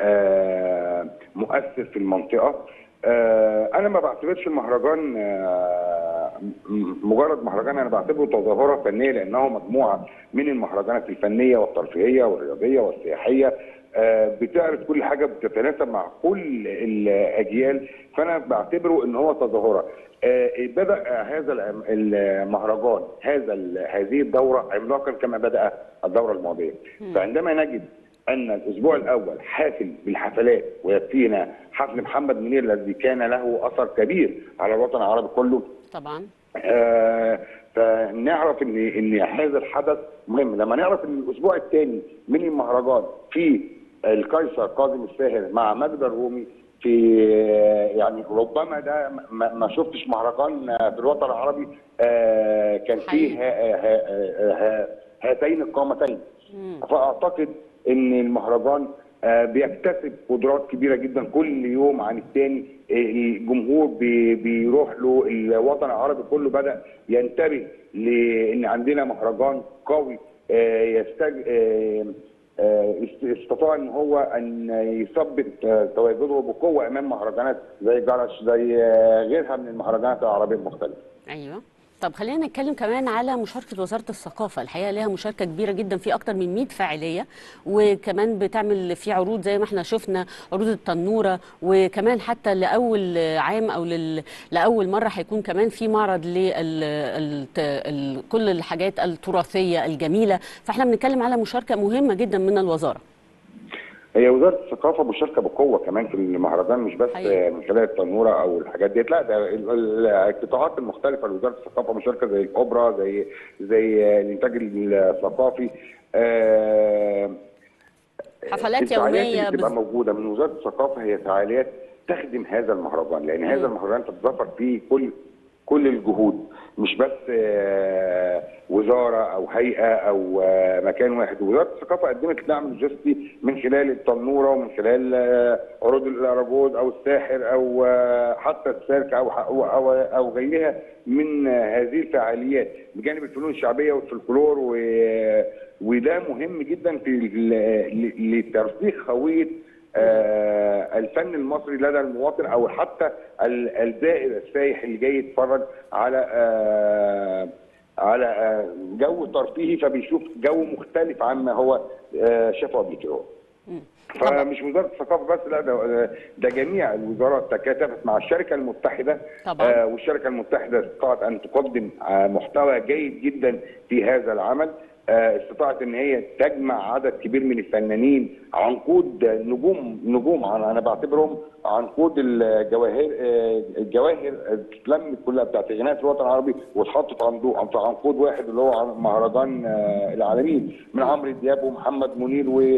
آه مؤثر في المنطقه آه انا ما بعتبرش المهرجان آه م- مجرد مهرجان انا بعتبره تظاهره فنيه لانه مجموعه من المهرجانات الفنيه والترفيهيه والرياضيه والسياحيه آه، بتعرض كل حاجه بتتناسب مع كل الاجيال فانا بعتبره ان هو تظاهره آه، بدا هذا العم- المهرجان هذا ال- هذه الدوره عملاقا كما بدا الدوره الماضيه فعندما نجد ان الاسبوع الاول حافل بالحفلات ويكفينا حفل محمد منير الذي كان له اثر كبير على الوطن العربي كله طبعا آه، فنعرف ان ان هذا الحدث مهم لما نعرف ان الاسبوع الثاني من المهرجان في القيصر كاظم الساهر مع مجد الرومي في آه، يعني ربما ده ما ما شفتش مهرجان آه، في الوطن العربي آه، كان فيه ها- ها- ها- ها- هاتين القامتين فاعتقد ان المهرجان آه، بيكتسب قدرات كبيره جدا كل يوم عن الثاني الجمهور بي- بيروح له الوطن العربي كله بدا ينتبه لان عندنا مهرجان قوي آه، يستج... آه، آه، است- استطاع ان هو ان يثبت آه، تواجده بقوه امام مهرجانات زي جرش زي آه، غيرها من المهرجانات العربيه المختلفه ايوه طب خلينا نتكلم كمان على مشاركة وزارة الثقافة الحقيقة ليها مشاركة كبيرة جدا في أكتر من 100 فاعلية وكمان بتعمل في عروض زي ما احنا شفنا عروض التنورة وكمان حتى لأول عام أو لل... لأول مرة هيكون كمان في معرض لكل الحاجات التراثية الجميلة فاحنا بنتكلم على مشاركة مهمة جدا من الوزارة هي وزاره الثقافه مشاركه بقوه كمان في المهرجان مش بس حقيقي. من خلال التنوره او الحاجات ديت لا ده ال- ال- القطاعات المختلفه لوزاره الثقافه مشاركه زي الاوبرا زي زي الانتاج الثقافي آه، حفلات الفعاليات يومية اللي بتبقى بز- موجوده من وزاره الثقافه هي فعاليات تخدم هذا المهرجان لان هذا المهرجان تتظفر فيه كل كل الجهود مش بس آه، وزاره او هيئه او آه، مكان واحد وزاره الثقافه قدمت دعم لوجستي من خلال التنوره ومن خلال آه، عروض الاراجوز او الساحر او آه، حتى السيرك او او او, أو غيرها من آه، هذه الفعاليات بجانب الفنون الشعبيه والفلكلور و- وده مهم جدا في ال- ل- لترسيخ هويه آه، الفن المصري لدى المواطن او حتى ال- الزائر السايح اللي جاي يتفرج على آه، على آه، جو ترفيهي فبيشوف جو مختلف عما هو آه، شافه قبل كده فمش وزاره الثقافه بس لا ده ده جميع الوزارات تكاتفت مع الشركه المتحده طبعاً. آه والشركه المتحده استطاعت ان تقدم آه محتوى جيد جدا في هذا العمل آه استطاعت ان هي تجمع عدد كبير من الفنانين عنقود نجوم نجوم انا أنا بعتبرهم عنقود الجواهر آه الجواهر اتلمت كلها بتاعت غناء الوطن العربي واتحطت عنده في عنقود واحد اللي هو مهرجان آه العالمين من عمرو دياب ومحمد منير و-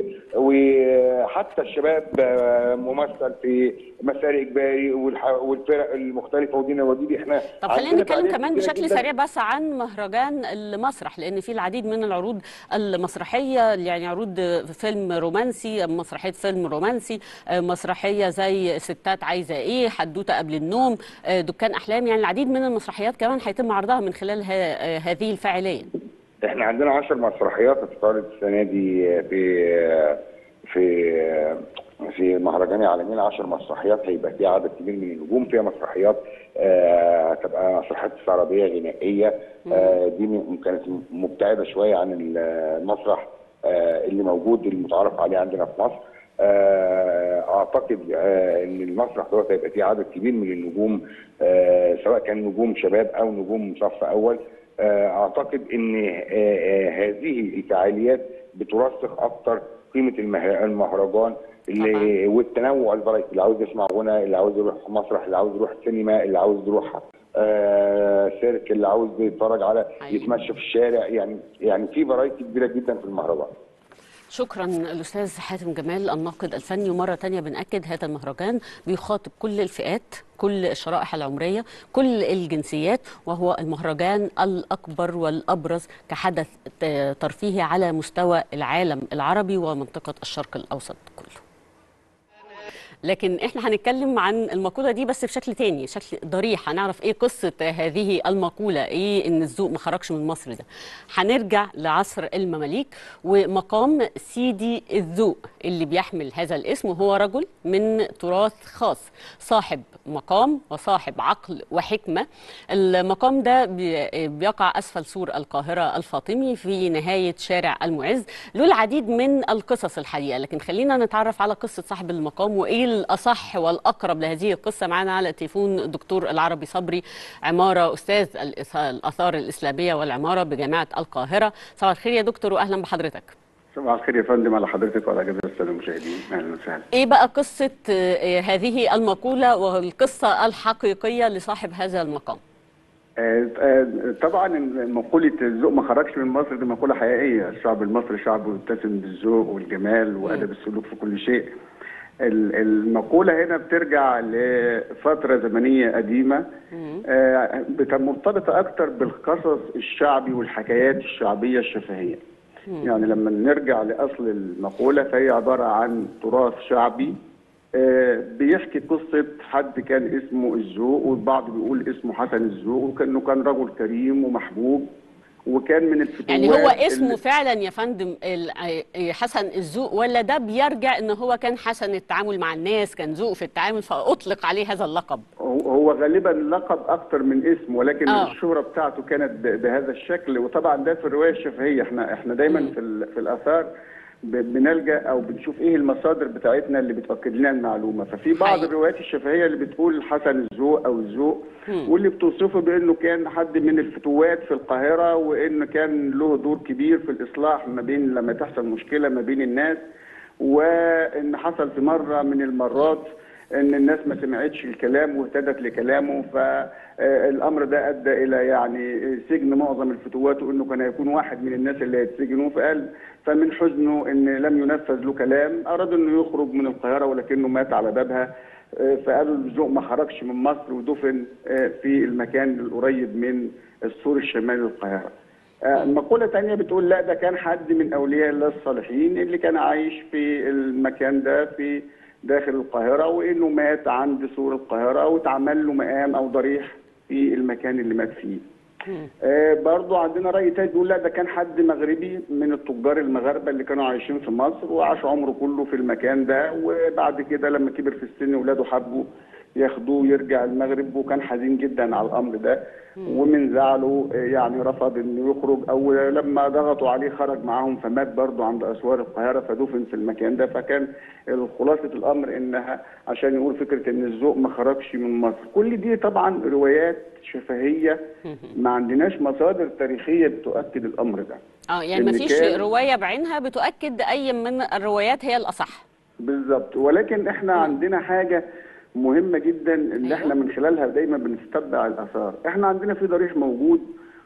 وحتى الشباب آه ممثل في مسار اجباري والح- والفرق المختلفه ودينا وديدي احنا طب خلينا عندنا نتكلم فعاليات كمان كتيرة بشكل جداً. سريع بس عن مهرجان المسرح لان في العديد من العروض المسرحيه يعني عروض فيلم رومانسي مسرحيه فيلم رومانسي آه، مسرحيه زي ستات عايزه ايه حدوته قبل النوم آه، دكان احلام يعني العديد من المسرحيات كمان هيتم عرضها من خلال ه- آه، هذه الفاعليه احنا عندنا 10 مسرحيات هتتعرض السنه دي في في في مهرجان العالمين 10 مسرحيات هيبقى فيها عدد كبير من النجوم فيها مسرحيات آه، هتبقى مسرحيات استعراضيه غنائيه آه، دي م- كانت مبتعده شويه عن المسرح آه، اللي موجود المتعارف عليه عندنا في مصر آه، اعتقد آه، ان المسرح دوت هيبقى فيه عدد كبير من النجوم آه، سواء كان نجوم شباب او نجوم صف اول آه، اعتقد ان آه، آه، هذه الفعاليات بترسخ اكتر قيمه المه- المهرجان اللي والتنوع الفرايتي اللي عاوز يسمع غنى اللي عاوز يروح مسرح اللي عاوز يروح سينما اللي عاوز يروح آه سيرك اللي عاوز يتفرج على يتمشى في الشارع يعني يعني في فرايتي كبيره جدا في المهرجان شكرا الاستاذ حاتم جمال الناقد الفني ومره تانية بناكد هذا المهرجان بيخاطب كل الفئات كل الشرائح العمريه كل الجنسيات وهو المهرجان الاكبر والابرز كحدث ت- ترفيهي على مستوى العالم العربي ومنطقه الشرق الاوسط كله لكن احنا هنتكلم عن المقوله دي بس بشكل تاني شكل ضريح هنعرف ايه قصه هذه المقوله ايه ان الذوق ما خرجش من مصر ده هنرجع لعصر المماليك ومقام سيدي الذوق اللي بيحمل هذا الاسم وهو رجل من تراث خاص صاحب مقام وصاحب عقل وحكمه المقام ده بي- بيقع اسفل سور القاهره الفاطمي في نهايه شارع المعز له العديد من القصص الحقيقه لكن خلينا نتعرف على قصه صاحب المقام وايه الاصح والاقرب لهذه القصه معنا على التليفون الدكتور العربي صبري عماره استاذ الإث- الاثار الاسلاميه والعماره بجامعه القاهره صباح الخير يا دكتور واهلا بحضرتك صباح الخير يا فندم على حضرتك وعلى جميع الساده المشاهدين اهلا وسهلا ايه بقى قصه آه، هذه المقوله والقصه الحقيقيه لصاحب هذا المقام آه، آه، طبعا مقوله الذوق ما خرجش من مصر دي مقوله حقيقيه الشعب المصري شعب متسم بالذوق والجمال وادب السلوك في كل شيء ال- المقوله هنا بترجع لفتره زمنيه قديمه آه، بت- مرتبطه اكتر بالقصص الشعبي والحكايات الشعبيه الشفهيه يعني لما نرجع لاصل المقوله فهي عباره عن تراث شعبي آه، بيحكي قصه حد كان اسمه الذوق والبعض بيقول اسمه حسن الذوق وكانه كان رجل كريم ومحبوب وكان من الفتوات يعني هو اسمه اللي- فعلا يا فندم ال- آه، حسن الذوق ولا ده بيرجع ان هو كان حسن التعامل مع الناس كان ذوق في التعامل فاطلق عليه هذا اللقب هو هو غالبا لقب اكتر من اسم ولكن آه. الشهره بتاعته كانت ب- بهذا الشكل وطبعا ده في الروايه الشفهيه احنا احنا دايما في ال- في الاثار ب- بنلجا او بنشوف ايه المصادر بتاعتنا اللي بتاكد لنا المعلومه ففي بعض الروايات الشفهيه اللي بتقول حسن الذوق او الذوق واللي بتوصفه بانه كان حد من الفتوات في القاهره وانه كان له دور كبير في الاصلاح ما بين لما تحصل مشكله ما بين الناس وان حصل في مره من المرات ان الناس ما سمعتش الكلام واهتدت لكلامه فالامر ده ادى الى يعني سجن معظم الفتوات وانه كان هيكون واحد من الناس اللي هيتسجنوا فقال فمن حزنه ان لم ينفذ له كلام اراد انه يخرج من القاهره ولكنه مات على بابها آه، فقالوا الذوق ما خرجش من مصر ودفن آه، في المكان القريب من السور الشمالي للقاهره. آه، مقولة تانية بتقول لا ده كان حد من أولياء الله الصالحين اللي كان عايش في المكان ده في داخل القاهرة وإنه مات عند سور القاهرة واتعمل له مقام أو ضريح في المكان اللي مات فيه. آه، برضو عندنا رأي تاني بيقول لا ده كان حد مغربي من التجار المغاربة اللي كانوا عايشين في مصر وعاش عمره كله في المكان ده وبعد كده لما كبر في السن ولاده حبوا ياخدوه يرجع المغرب وكان حزين جدا على الامر ده ومن زعله آه، يعني رفض انه يخرج او لما ضغطوا عليه خرج معاهم فمات برضه عند اسوار القاهره فدفن في المكان ده فكان خلاصه الامر انها عشان يقول فكره ان الذوق ما خرجش من مصر كل دي طبعا روايات شفهيه ما عندناش مصادر تاريخيه بتؤكد الامر ده اه يعني إن ما فيش كان- روايه بعينها بتؤكد اي من الروايات هي الاصح بالظبط ولكن احنا عندنا حاجه مهمه جدا اللي احنا من خلالها دايما بنستتبع الاثار احنا عندنا في ضريح موجود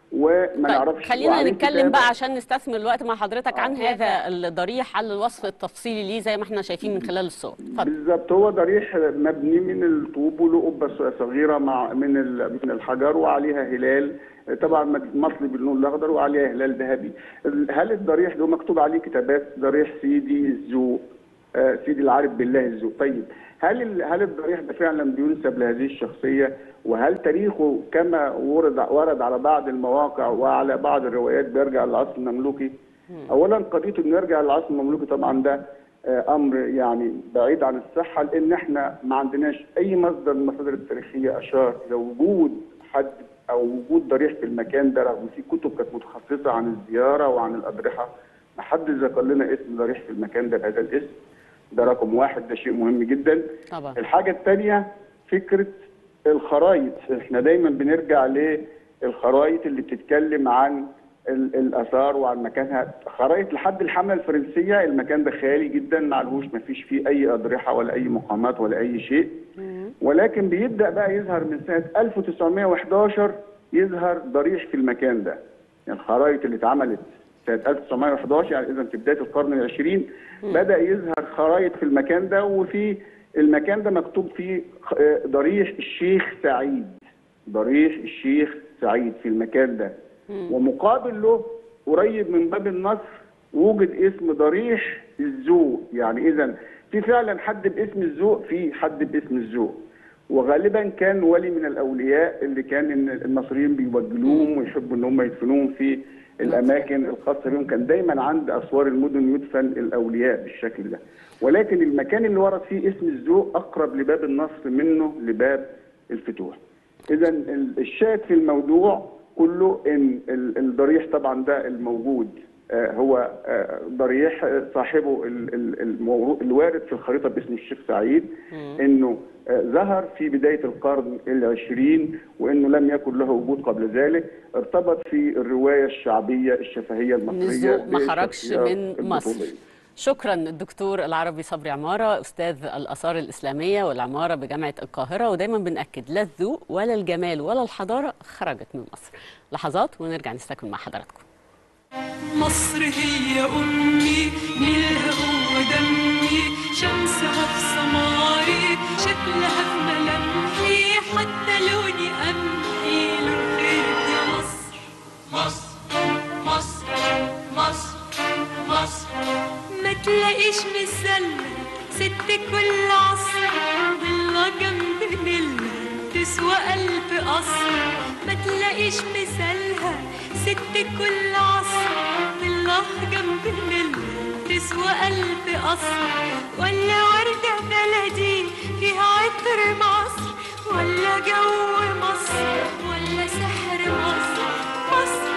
وما نعرفش خلينا وعليه نتكلم كتابة. بقى عشان نستثمر الوقت مع حضرتك عن هذا الضريح على الوصف التفصيلي ليه زي ما احنا شايفين من خلال الصور اتفضل بالظبط هو ضريح مبني من الطوب وله قبه صغيره مع من ال- من الحجر وعليها هلال طبعا مصلي باللون الاخضر وعليها هلال ذهبي هل الضريح ده مكتوب عليه كتابات ضريح سيدي الذوق آه، سيدي العارف بالله الذوق طيب هل ال- هل الضريح ده فعلا بينسب لهذه الشخصيه وهل تاريخه كما ورد ورد على بعض المواقع وعلى بعض الروايات بيرجع للعصر المملوكي اولا قضيه انه يرجع للعصر المملوكي طبعا ده آه، امر يعني بعيد عن الصحه لان احنا ما عندناش اي مصدر من المصادر التاريخيه اشار الى وجود حد او وجود ضريح في المكان ده رغم في كتب كانت متخصصه عن الزياره وعن الاضرحه ما حد ذكر لنا اسم ضريح في المكان ده بهذا الاسم ده رقم واحد ده شيء مهم جدا طبعا الحاجة الثانية فكرة الخرايط احنا دايما بنرجع للخرايط اللي بتتكلم عن ال- الاثار وعن مكانها خرائط لحد الحمله الفرنسيه المكان ده خالي جدا معلهوش ما فيش فيه اي اضرحه ولا اي مقامات ولا اي شيء ولكن بيبدا بقى يظهر من سنه 1911 يظهر ضريح في المكان ده يعني الخرائط اللي اتعملت سنه 1911 يعني اذا في بدايه القرن العشرين بدا يظهر خرائط في المكان ده وفي المكان ده مكتوب فيه خ- آه، ضريح الشيخ سعيد ضريح الشيخ سعيد في المكان ده ومقابل له قريب من باب النصر وجد اسم ضريح الذوق يعني اذا في فعلا حد باسم الذوق في حد باسم الذوق وغالبا كان ولي من الاولياء اللي كان إن المصريين بيوجلوهم ويحبوا ان هم يدفنوهم في الاماكن الخاصه بهم كان دايما عند اسوار المدن يدفن الاولياء بالشكل ده ولكن المكان اللي ورد فيه اسم الذوق اقرب لباب النصر منه لباب الفتوح اذا ال- الشاهد في الموضوع كله ان ال- الضريح طبعا ده الموجود آه، هو آه، ضريح آه، صاحبه ال- ال- المو- الوارد في الخريطه باسم الشيخ سعيد انه آه، ظهر في بدايه القرن العشرين وانه لم يكن له وجود قبل ذلك ارتبط في الروايه الشعبيه الشفهيه المصريه الذوق ما خرجش بالشخصيات من مصر البطولية. شكرا الدكتور العربي صبري عمارة أستاذ الآثار الإسلامية والعمارة بجامعة القاهرة ودايما بنأكد لا الذوق ولا الجمال ولا الحضارة خرجت من مصر لحظات ونرجع نستكمل مع حضراتكم مصر هي أمي نيلها هو دمي شمسها في سماري شكلها في ملامحي حتى لوني قمحي لون خيرك يا مصر مصر مصر مصر مصر ما تلاقيش مثلها ست كل عصر ضلة جنب نيلها تسوى قلب قصر ما تلاقيش مثلها ست كل عصر ضلة جنب نيلها تسوى قلب قصر ولا وردة بلدي فيها عطر مصر ولا جو مصر ولا سحر مصر مصر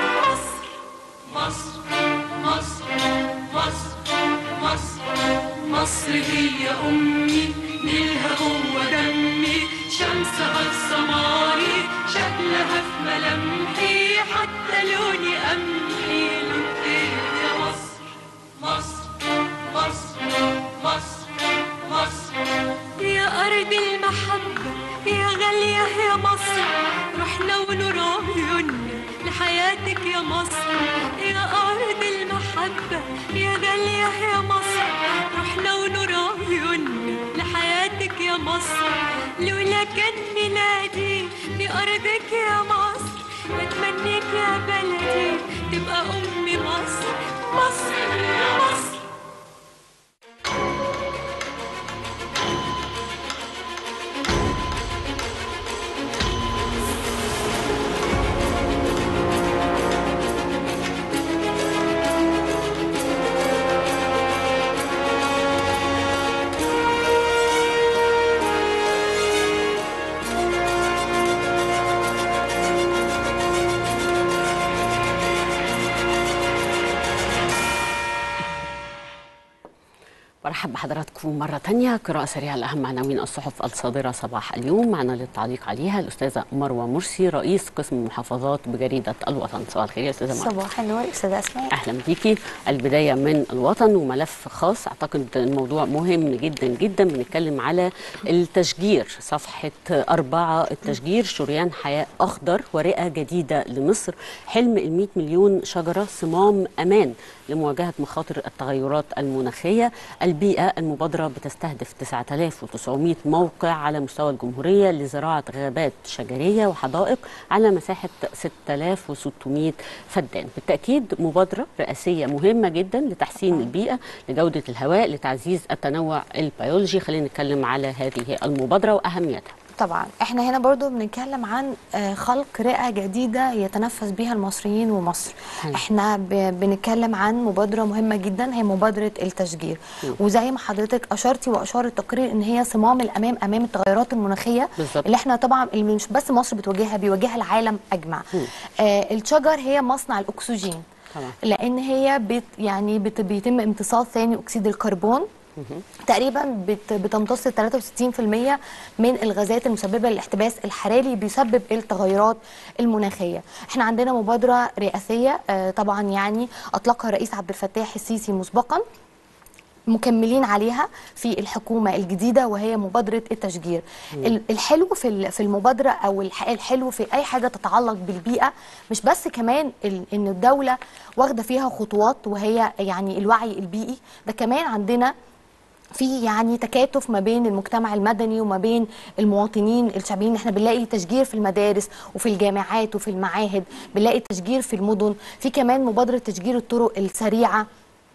مصر مصر مصر مصر مصر مصر هي أمي نيلها هو دمي شمسها في سماري شكلها في ملامحي حتى لوني قمحي لون خير يا مصر مصر مصر مصر مصر يا أرض المحبة يا غالية يا مصر رحنا ونور عيوننا لحياتك يا مصر يا أرض المحبة يا غالية يا مصر رحنا ونور عيوننا لحياتك يا مصر لولا كان ميلادي في أرضك يا مصر بتمنيك يا بلدي تبقى أمي مصر مصر مصر برحب بحضراتكم مرة تانية قراءة سريعة لأهم عناوين الصحف الصادرة صباح اليوم معنا للتعليق عليها الأستاذة مروة مرسي رئيس قسم المحافظات بجريدة الوطن صباح الخير يا أستاذة مروة صباح النور استاذه اسماء اهلا بيكي البدايه من الوطن وملف خاص اعتقد الموضوع مهم جدا جدا بنتكلم على التشجير صفحه أربعة التشجير شريان حياه اخضر ورئه جديده لمصر حلم ال 100 مليون شجره صمام امان لمواجهه مخاطر التغيرات المناخيه البيئه المبادره بتستهدف 9900 موقع على مستوى الجمهوريه لزراعه غابات شجريه وحدائق على مساحه 6600 فدان بالتاكيد مبادره رئاسيه مهمه جدا لتحسين البيئه لجوده الهواء لتعزيز التنوع البيولوجي خلينا نتكلم على هذه المبادره واهميتها طبعا احنا هنا برضو بنتكلم عن آه، خلق رئة جديدة يتنفس بها المصريين ومصر مم. احنا ب- بنتكلم عن مبادرة مهمة جدا هي مبادرة التشجير مم. وزي ما حضرتك اشرتي واشار التقرير ان هي صمام الامام امام التغيرات المناخية بالظبط. اللي احنا طبعا اللي مش بس مصر بتواجهها بيواجهها العالم اجمع مم. آه الشجر هي مصنع الاكسجين طبعا لان هي بت يعني بت بيتم امتصاص ثاني اكسيد الكربون تقريبا بت- بتمتص 63% من الغازات المسببه للاحتباس الحراري بيسبب التغيرات المناخيه احنا عندنا مبادره رئاسيه آه، طبعا يعني اطلقها الرئيس عبد الفتاح السيسي مسبقا مكملين عليها في الحكومه الجديده وهي مبادره التشجير ال- الحلو في ال- في المبادره او الح- الحلو في اي حاجه تتعلق بالبيئه مش بس كمان ال- ان الدوله واخده فيها خطوات وهي يعني الوعي البيئي ده كمان عندنا في يعني تكاتف ما بين المجتمع المدني وما بين المواطنين الشعبيين احنا بنلاقي تشجير في المدارس وفي الجامعات وفي المعاهد بنلاقي تشجير في المدن في كمان مبادره تشجير الطرق السريعه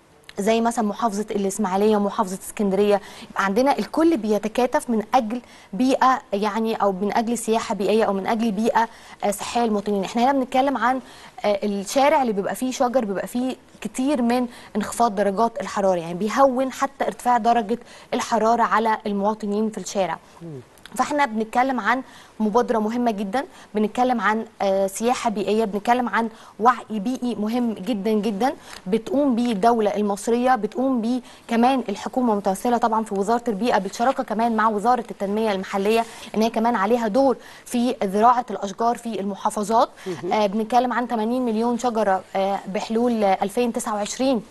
زي مثلا محافظه الاسماعيليه ومحافظه اسكندريه يبقى عندنا الكل بيتكاتف من اجل بيئه يعني او من اجل سياحه بيئيه او من اجل بيئه آه، صحيه للمواطنين احنا هنا بنتكلم عن آه، الشارع اللي بيبقى فيه شجر بيبقى فيه كتير من انخفاض درجات الحراره يعني بيهون حتى ارتفاع درجه الحراره على المواطنين في الشارع فاحنا بنتكلم عن مبادره مهمه جدا بنتكلم عن آه، سياحه بيئيه بنتكلم عن وعي بيئي مهم جدا جدا بتقوم بيه الدوله المصريه بتقوم بيه كمان الحكومه متمثله طبعا في وزاره البيئه بالشراكه كمان مع وزاره التنميه المحليه ان هي كمان عليها دور في زراعه الاشجار في المحافظات آه، بنتكلم عن 80 مليون شجره آه، بحلول آه، 2029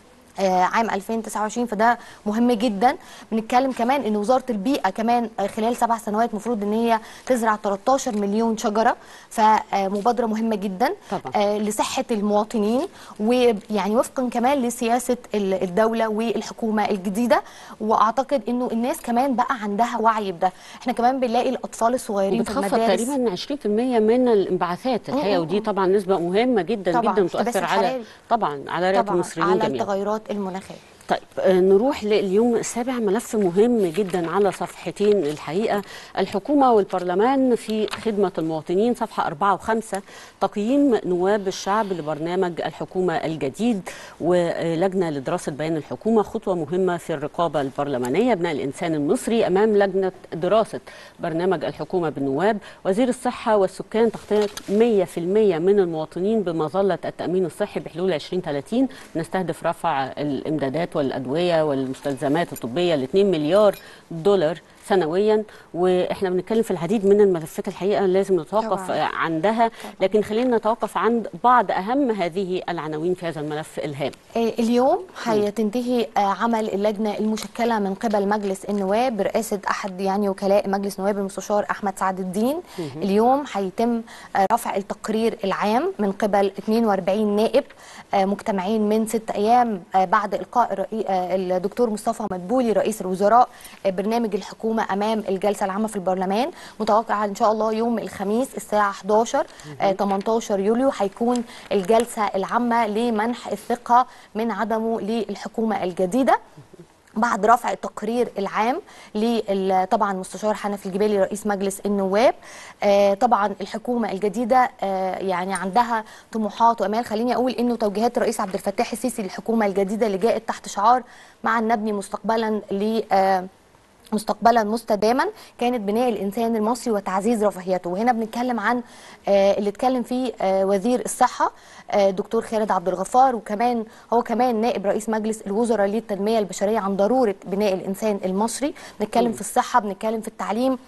آه، عام 2029 فده مهم جدا بنتكلم كمان ان وزاره البيئه كمان آه، خلال سبع سنوات المفروض ان هي تزرع 13 مليون شجره فمبادره مهمه جدا طبعا. آه، لصحه المواطنين ويعني وفقا كمان لسياسه ال- الدوله والحكومه الجديده واعتقد انه الناس كمان بقى عندها وعي بده احنا كمان بنلاقي الاطفال الصغيرين في بتخفض المدارس تقريبا 20% من الانبعاثات الحقيقه مم. ودي طبعا نسبه مهمه جدا طبعاً، جدا الاحتباس تؤثر على الحراري. طبعا على رئه طبعا المصريين على جميعا التغيرات المناخيه طيب آه، نروح لليوم السابع ملف مهم جدا على صفحتين الحقيقة الحكومة والبرلمان في خدمة المواطنين صفحة أربعة وخمسة تقييم نواب الشعب لبرنامج الحكومة الجديد ولجنة لدراسة بيان الحكومة خطوة مهمة في الرقابة البرلمانية بناء الإنسان المصري أمام لجنة دراسة برنامج الحكومة بالنواب وزير الصحة والسكان تغطية 100% من المواطنين بمظلة التأمين الصحي بحلول 2030 نستهدف رفع الإمدادات والأدوية والمستلزمات الطبية ل 2 مليار دولار سنويا واحنا بنتكلم في العديد من الملفات الحقيقه لازم نتوقف طبعاً. عندها لكن خلينا نتوقف عند بعض اهم هذه العناوين في هذا الملف الهام آه، اليوم هينتهي آه، عمل اللجنه المشكله من قبل مجلس النواب برئاسه احد يعني وكلاء مجلس نواب المستشار احمد سعد الدين مهم. اليوم هيتم آه، رفع التقرير العام من قبل 42 نائب آه، مجتمعين من ست ايام آه، بعد القاء الرئي- آه، الدكتور مصطفى مدبولي رئيس الوزراء آه، برنامج الحكومه امام الجلسه العامه في البرلمان متوقع ان شاء الله يوم الخميس الساعه 11 آه، 18 يوليو هيكون الجلسه العامه لمنح الثقه من عدمه للحكومه الجديده بعد رفع التقرير العام لل- طبعا مستشار حنفي الجبالي رئيس مجلس النواب آه، طبعا الحكومه الجديده آه، يعني عندها طموحات وامال خليني اقول انه توجيهات الرئيس عبد الفتاح السيسي للحكومه الجديده اللي جاءت تحت شعار معا نبني مستقبلا ل آه، مستقبلا مستداما كانت بناء الانسان المصري وتعزيز رفاهيته وهنا بنتكلم عن آه، اللي اتكلم فيه آه، وزير الصحه آه، دكتور خالد عبد الغفار وكمان هو كمان نائب رئيس مجلس الوزراء للتنميه البشريه عن ضروره بناء الانسان المصري بنتكلم في الصحه بنتكلم في التعليم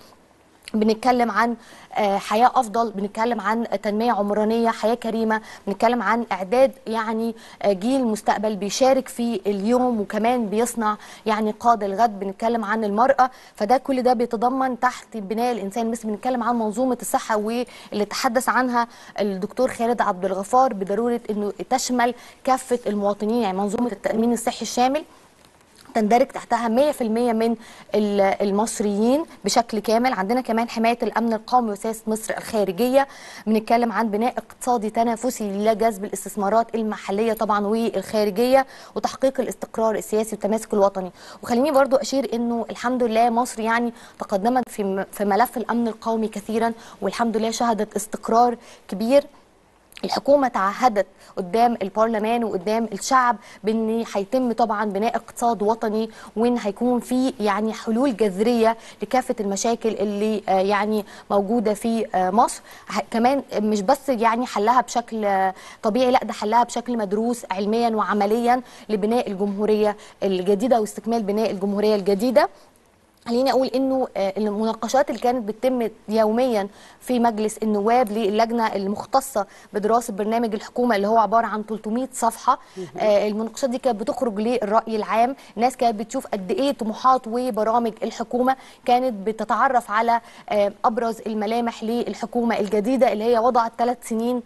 بنتكلم عن آه، حياة أفضل بنتكلم عن تنمية عمرانية حياة كريمة بنتكلم عن إعداد يعني آه، جيل مستقبل بيشارك في اليوم وكمان بيصنع يعني قادة الغد بنتكلم عن المرأة فده كل ده بيتضمن تحت بناء الإنسان بس بنتكلم عن منظومة الصحة واللي تحدث عنها الدكتور خالد عبد الغفار بضرورة أنه تشمل كافة المواطنين يعني منظومة التأمين الصحي الشامل تندرج تحتها 100% من ال- المصريين بشكل كامل عندنا كمان حماية الأمن القومي وسياسة مصر الخارجية بنتكلم عن بناء اقتصادي تنافسي لجذب الاستثمارات المحلية طبعا والخارجية وتحقيق الاستقرار السياسي والتماسك الوطني وخليني برضو أشير أنه الحمد لله مصر يعني تقدمت في م- في ملف الأمن القومي كثيرا والحمد لله شهدت استقرار كبير الحكومة تعهدت قدام البرلمان وقدام الشعب بان هيتم طبعا بناء اقتصاد وطني وان هيكون في يعني حلول جذرية لكافة المشاكل اللي آه، يعني موجودة في آه، مصر ه- كمان مش بس يعني حلها بشكل آه، طبيعي لا ده حلها بشكل مدروس علميا وعمليا لبناء الجمهورية الجديدة واستكمال بناء الجمهورية الجديدة خليني اقول انه آه، المناقشات اللي كانت بتتم يوميا في مجلس النواب للجنه المختصه بدراسه برنامج الحكومه اللي هو عباره عن 300 صفحه آه، المناقشات دي كانت بتخرج للراي العام الناس كانت بتشوف قد ايه طموحات وبرامج الحكومه كانت بتتعرف على آه، ابرز الملامح للحكومه الجديده اللي هي وضعت ثلاث سنين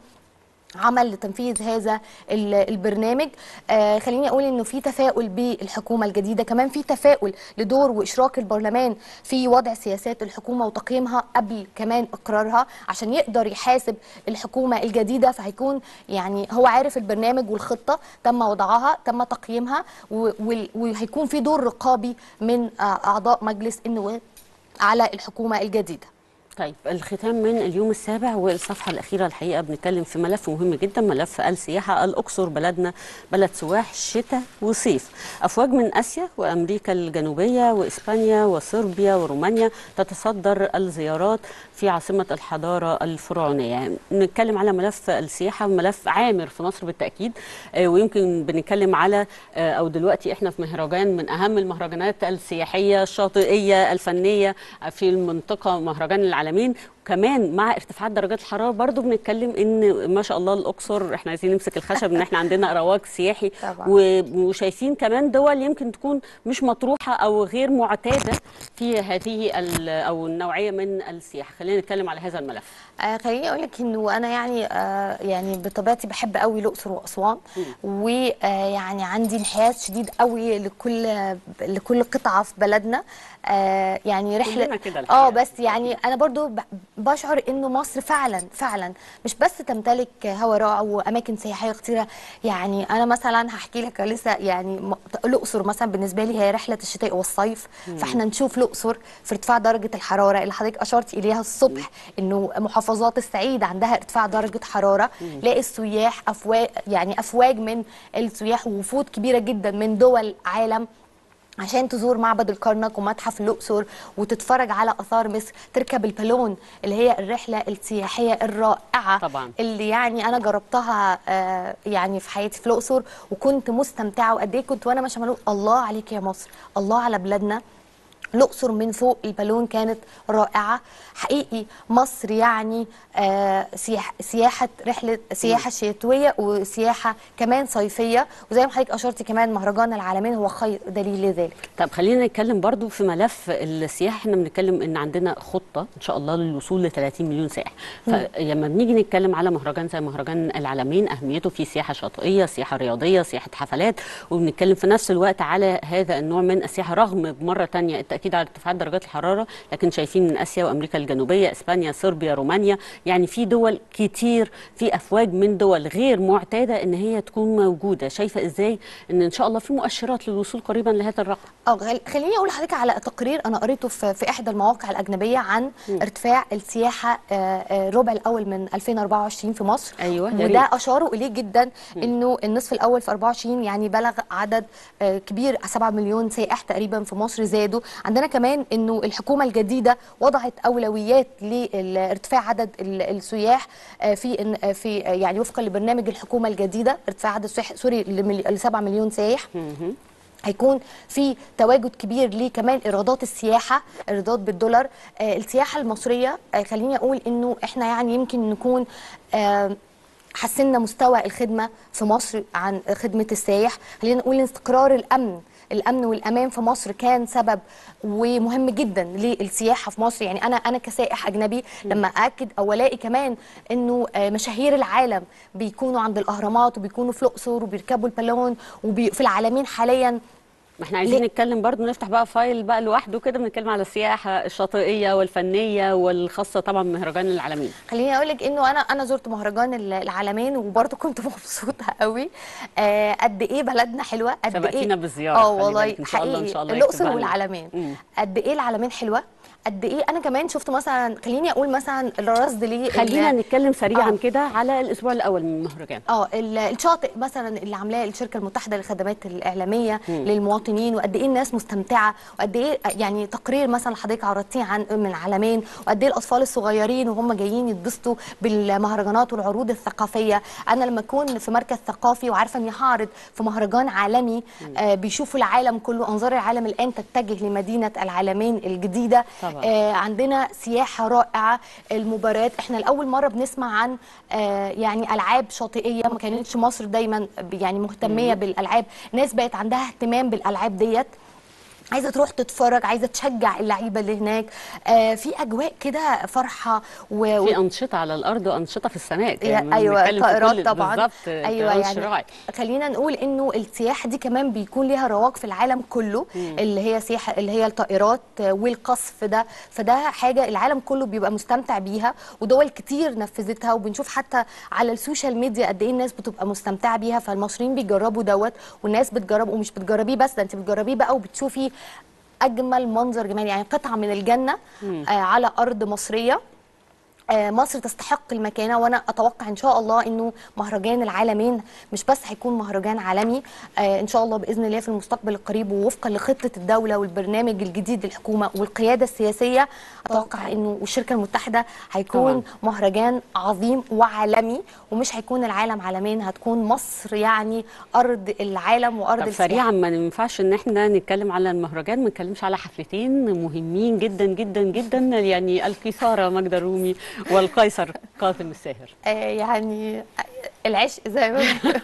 عمل لتنفيذ هذا ال- البرنامج آه خليني اقول انه في تفاؤل بالحكومه الجديده كمان في تفاؤل لدور واشراك البرلمان في وضع سياسات الحكومه وتقييمها قبل كمان اقرارها عشان يقدر يحاسب الحكومه الجديده فهيكون يعني هو عارف البرنامج والخطه تم وضعها تم تقييمها و- وال- وهيكون في دور رقابي من آه، اعضاء مجلس النواب على الحكومه الجديده طيب الختام من اليوم السابع والصفحة الأخيرة الحقيقة بنتكلم في ملف مهم جدا ملف السياحة الأقصر بلدنا بلد سواح شتاء وصيف أفواج من آسيا وأمريكا الجنوبية وإسبانيا وصربيا ورومانيا تتصدر الزيارات في عاصمة الحضارة الفرعونية نتكلم على ملف السياحة ملف عامر في مصر بالتأكيد آه، ويمكن بنتكلم على آه، أو دلوقتي إحنا في مهرجان من أهم المهرجانات السياحية الشاطئية الفنية في المنطقة مهرجان العالمين كمان مع ارتفاعات درجات الحراره برضو بنتكلم ان ما شاء الله الاقصر احنا عايزين نمسك الخشب ان احنا عندنا رواج سياحي طبعاً. و- وشايفين كمان دول يمكن تكون مش مطروحه او غير معتاده في هذه ال- او النوعيه من السياحه خلينا نتكلم على هذا الملف آه خليني اقول لك انه انا يعني آه يعني بطبيعتي بحب قوي الاقصر واسوان ويعني عندي انحياز شديد قوي لكل لكل قطعه في بلدنا آه يعني رحله كلنا كده الحقيقة. اه بس يعني انا برضو ب- بشعر انه مصر فعلا فعلا مش بس تمتلك هواء رائع واماكن سياحيه كتيره يعني انا مثلا هحكي لك لسه يعني م- الاقصر مثلا بالنسبه لي هي رحله الشتاء والصيف مم. فاحنا نشوف الاقصر في ارتفاع درجه الحراره اللي حضرتك اشرت اليها الصبح انه محافظات الصعيد عندها ارتفاع درجه حراره مم. لاقي السياح افواج يعني افواج من السياح ووفود كبيره جدا من دول عالم عشان تزور معبد الكرنك ومتحف الاقصر وتتفرج على اثار مصر تركب البالون اللي هي الرحله السياحيه الرائعه طبعاً. اللي يعني انا جربتها آه، يعني في حياتي في الاقصر وكنت مستمتعه وقد ايه كنت وانا ماشيه ملوك الله عليك يا مصر الله على بلادنا الأقصر من فوق البالون كانت رائعة حقيقي مصر يعني آه سياح سياحة رحلة سياحة شتوية وسياحة كمان صيفية وزي ما حضرتك أشرتي كمان مهرجان العالمين هو خير دليل لذلك طب خلينا نتكلم برضو في ملف السياحه احنا بنتكلم ان عندنا خطه ان شاء الله للوصول ل 30 مليون سائح مم. فلما بنيجي نتكلم على مهرجان زي مهرجان العالمين اهميته في سياحه شاطئيه سياحه رياضيه سياحه حفلات وبنتكلم في نفس الوقت على هذا النوع من السياحه رغم مره تانية التاكيد على ارتفاعات درجات الحراره لكن شايفين من اسيا وامريكا الجنوبيه اسبانيا صربيا رومانيا يعني في دول كتير في افواج من دول غير معتاده ان هي تكون موجوده شايفه ازاي ان ان شاء الله في مؤشرات للوصول قريبا لهذا الرقم اه خل- خليني اقول لحضرتك على تقرير انا قريته في, في احدى المواقع الاجنبيه عن مم. ارتفاع السياحه آه، آه، الربع الاول من 2024 في مصر أيوة، يا وده ريت. اشاروا اليه جدا مم. انه النصف الاول في 24 يعني بلغ عدد آه، كبير 7 مليون سائح تقريبا في مصر زادوا عندنا كمان انه الحكومه الجديده وضعت اولويات لارتفاع عدد ال- السياح آه، في إن- آه، في آه، يعني وفقا لبرنامج الحكومه الجديده ارتفاع عدد السياح سوري ل 7 مليون سائح هيكون في تواجد كبير لكمان ايرادات السياحه ايرادات بالدولار آه السياحه المصريه آه خليني اقول انه احنا يعني يمكن نكون آه حسنا مستوى الخدمه في مصر عن خدمه السائح خلينا نقول إن استقرار الامن الامن والامان في مصر كان سبب ومهم جدا للسياحه في مصر يعني انا انا كسائح اجنبي لما اكد او الاقي كمان انه آه، مشاهير العالم بيكونوا عند الاهرامات وبيكونوا في الاقصر وبيركبوا البالون وفي العالمين حاليا ما احنا عايزين نتكلم برضو نفتح بقى فايل بقى لوحده كده بنتكلم على السياحه الشاطئيه والفنيه والخاصه طبعا بمهرجان العالمين خليني اقول لك انه انا انا زرت مهرجان ال- العالمين وبرضه كنت مبسوطه قوي آه قد ايه بلدنا حلوه قد ايه سبقتينا بالزيارة، اه خلي والله بالك، إن شاء الله- إن حقيقي شاء الله الاقصر يكتبها لنا. والعالمين مم. قد ايه العالمين حلوه قد ايه انا كمان شفت مثلا خليني اقول مثلا الرصد ليه خلينا ال- نتكلم سريعا آه. كده على الاسبوع الاول من المهرجان اه ال- الشاطئ مثلا اللي عاملاه الشركه المتحده للخدمات الاعلاميه مم. للمواطنين وقد ايه الناس مستمتعه وقد ايه يعني تقرير مثلا حضرتك عرضتيه عن من عالمين وقد ايه الاطفال الصغيرين وهم جايين يتبسطوا بالمهرجانات والعروض الثقافيه انا لما اكون في مركز ثقافي وعارفه اني هعرض في مهرجان عالمي آه بيشوفوا العالم كله انظار العالم الان تتجه لمدينه العالمين الجديده طبعاً. آه عندنا سياحه رائعه المباريات احنا لاول مره بنسمع عن آه يعني العاب شاطئيه ما كانتش مصر دايما يعني مهتميه بالالعاب ناس بقت عندها اهتمام بالالعاب ديت عايزه تروح تتفرج عايزه تشجع اللعيبه اللي هناك آه في اجواء كده فرحه و... في انشطه على الارض وانشطه في السماء يا- كمان. ايوه بنتكلم في طائرات كل- طبعا بالظبط ايوه طيران يعني شراعي. خلينا نقول انه السياحه دي كمان بيكون ليها رواج في العالم كله مم. اللي هي سياحه اللي هي الطائرات والقصف ده فده حاجه العالم كله بيبقى مستمتع بيها ودول كتير نفذتها وبنشوف حتى على السوشيال ميديا قد ايه الناس بتبقى مستمتعه بيها فالمصريين بيجربوا دوت والناس بتجرب ومش بتجربيه بس ده انت بتجربيه بقى وبتشوفي اجمل منظر جمالي يعني قطعه من الجنه مم. آه على ارض مصريه آه، مصر تستحق المكانه وانا اتوقع ان شاء الله انه مهرجان العالمين مش بس هيكون مهرجان عالمي آه، ان شاء الله باذن الله في المستقبل القريب ووفقا لخطه الدوله والبرنامج الجديد للحكومه والقياده السياسيه اتوقع انه والشركه المتحده هيكون طبعاً. مهرجان عظيم وعالمي ومش هيكون العالم عالمين هتكون مصر يعني ارض العالم وارض طب السياحة. سريعا ما ينفعش ان احنا نتكلم على المهرجان ما نتكلمش على حفلتين مهمين جدا جدا جدا يعني القيثاره ماجدة الرومي والقيصر كاظم الساهر آه، يعني العشق زي ما بيقولوا.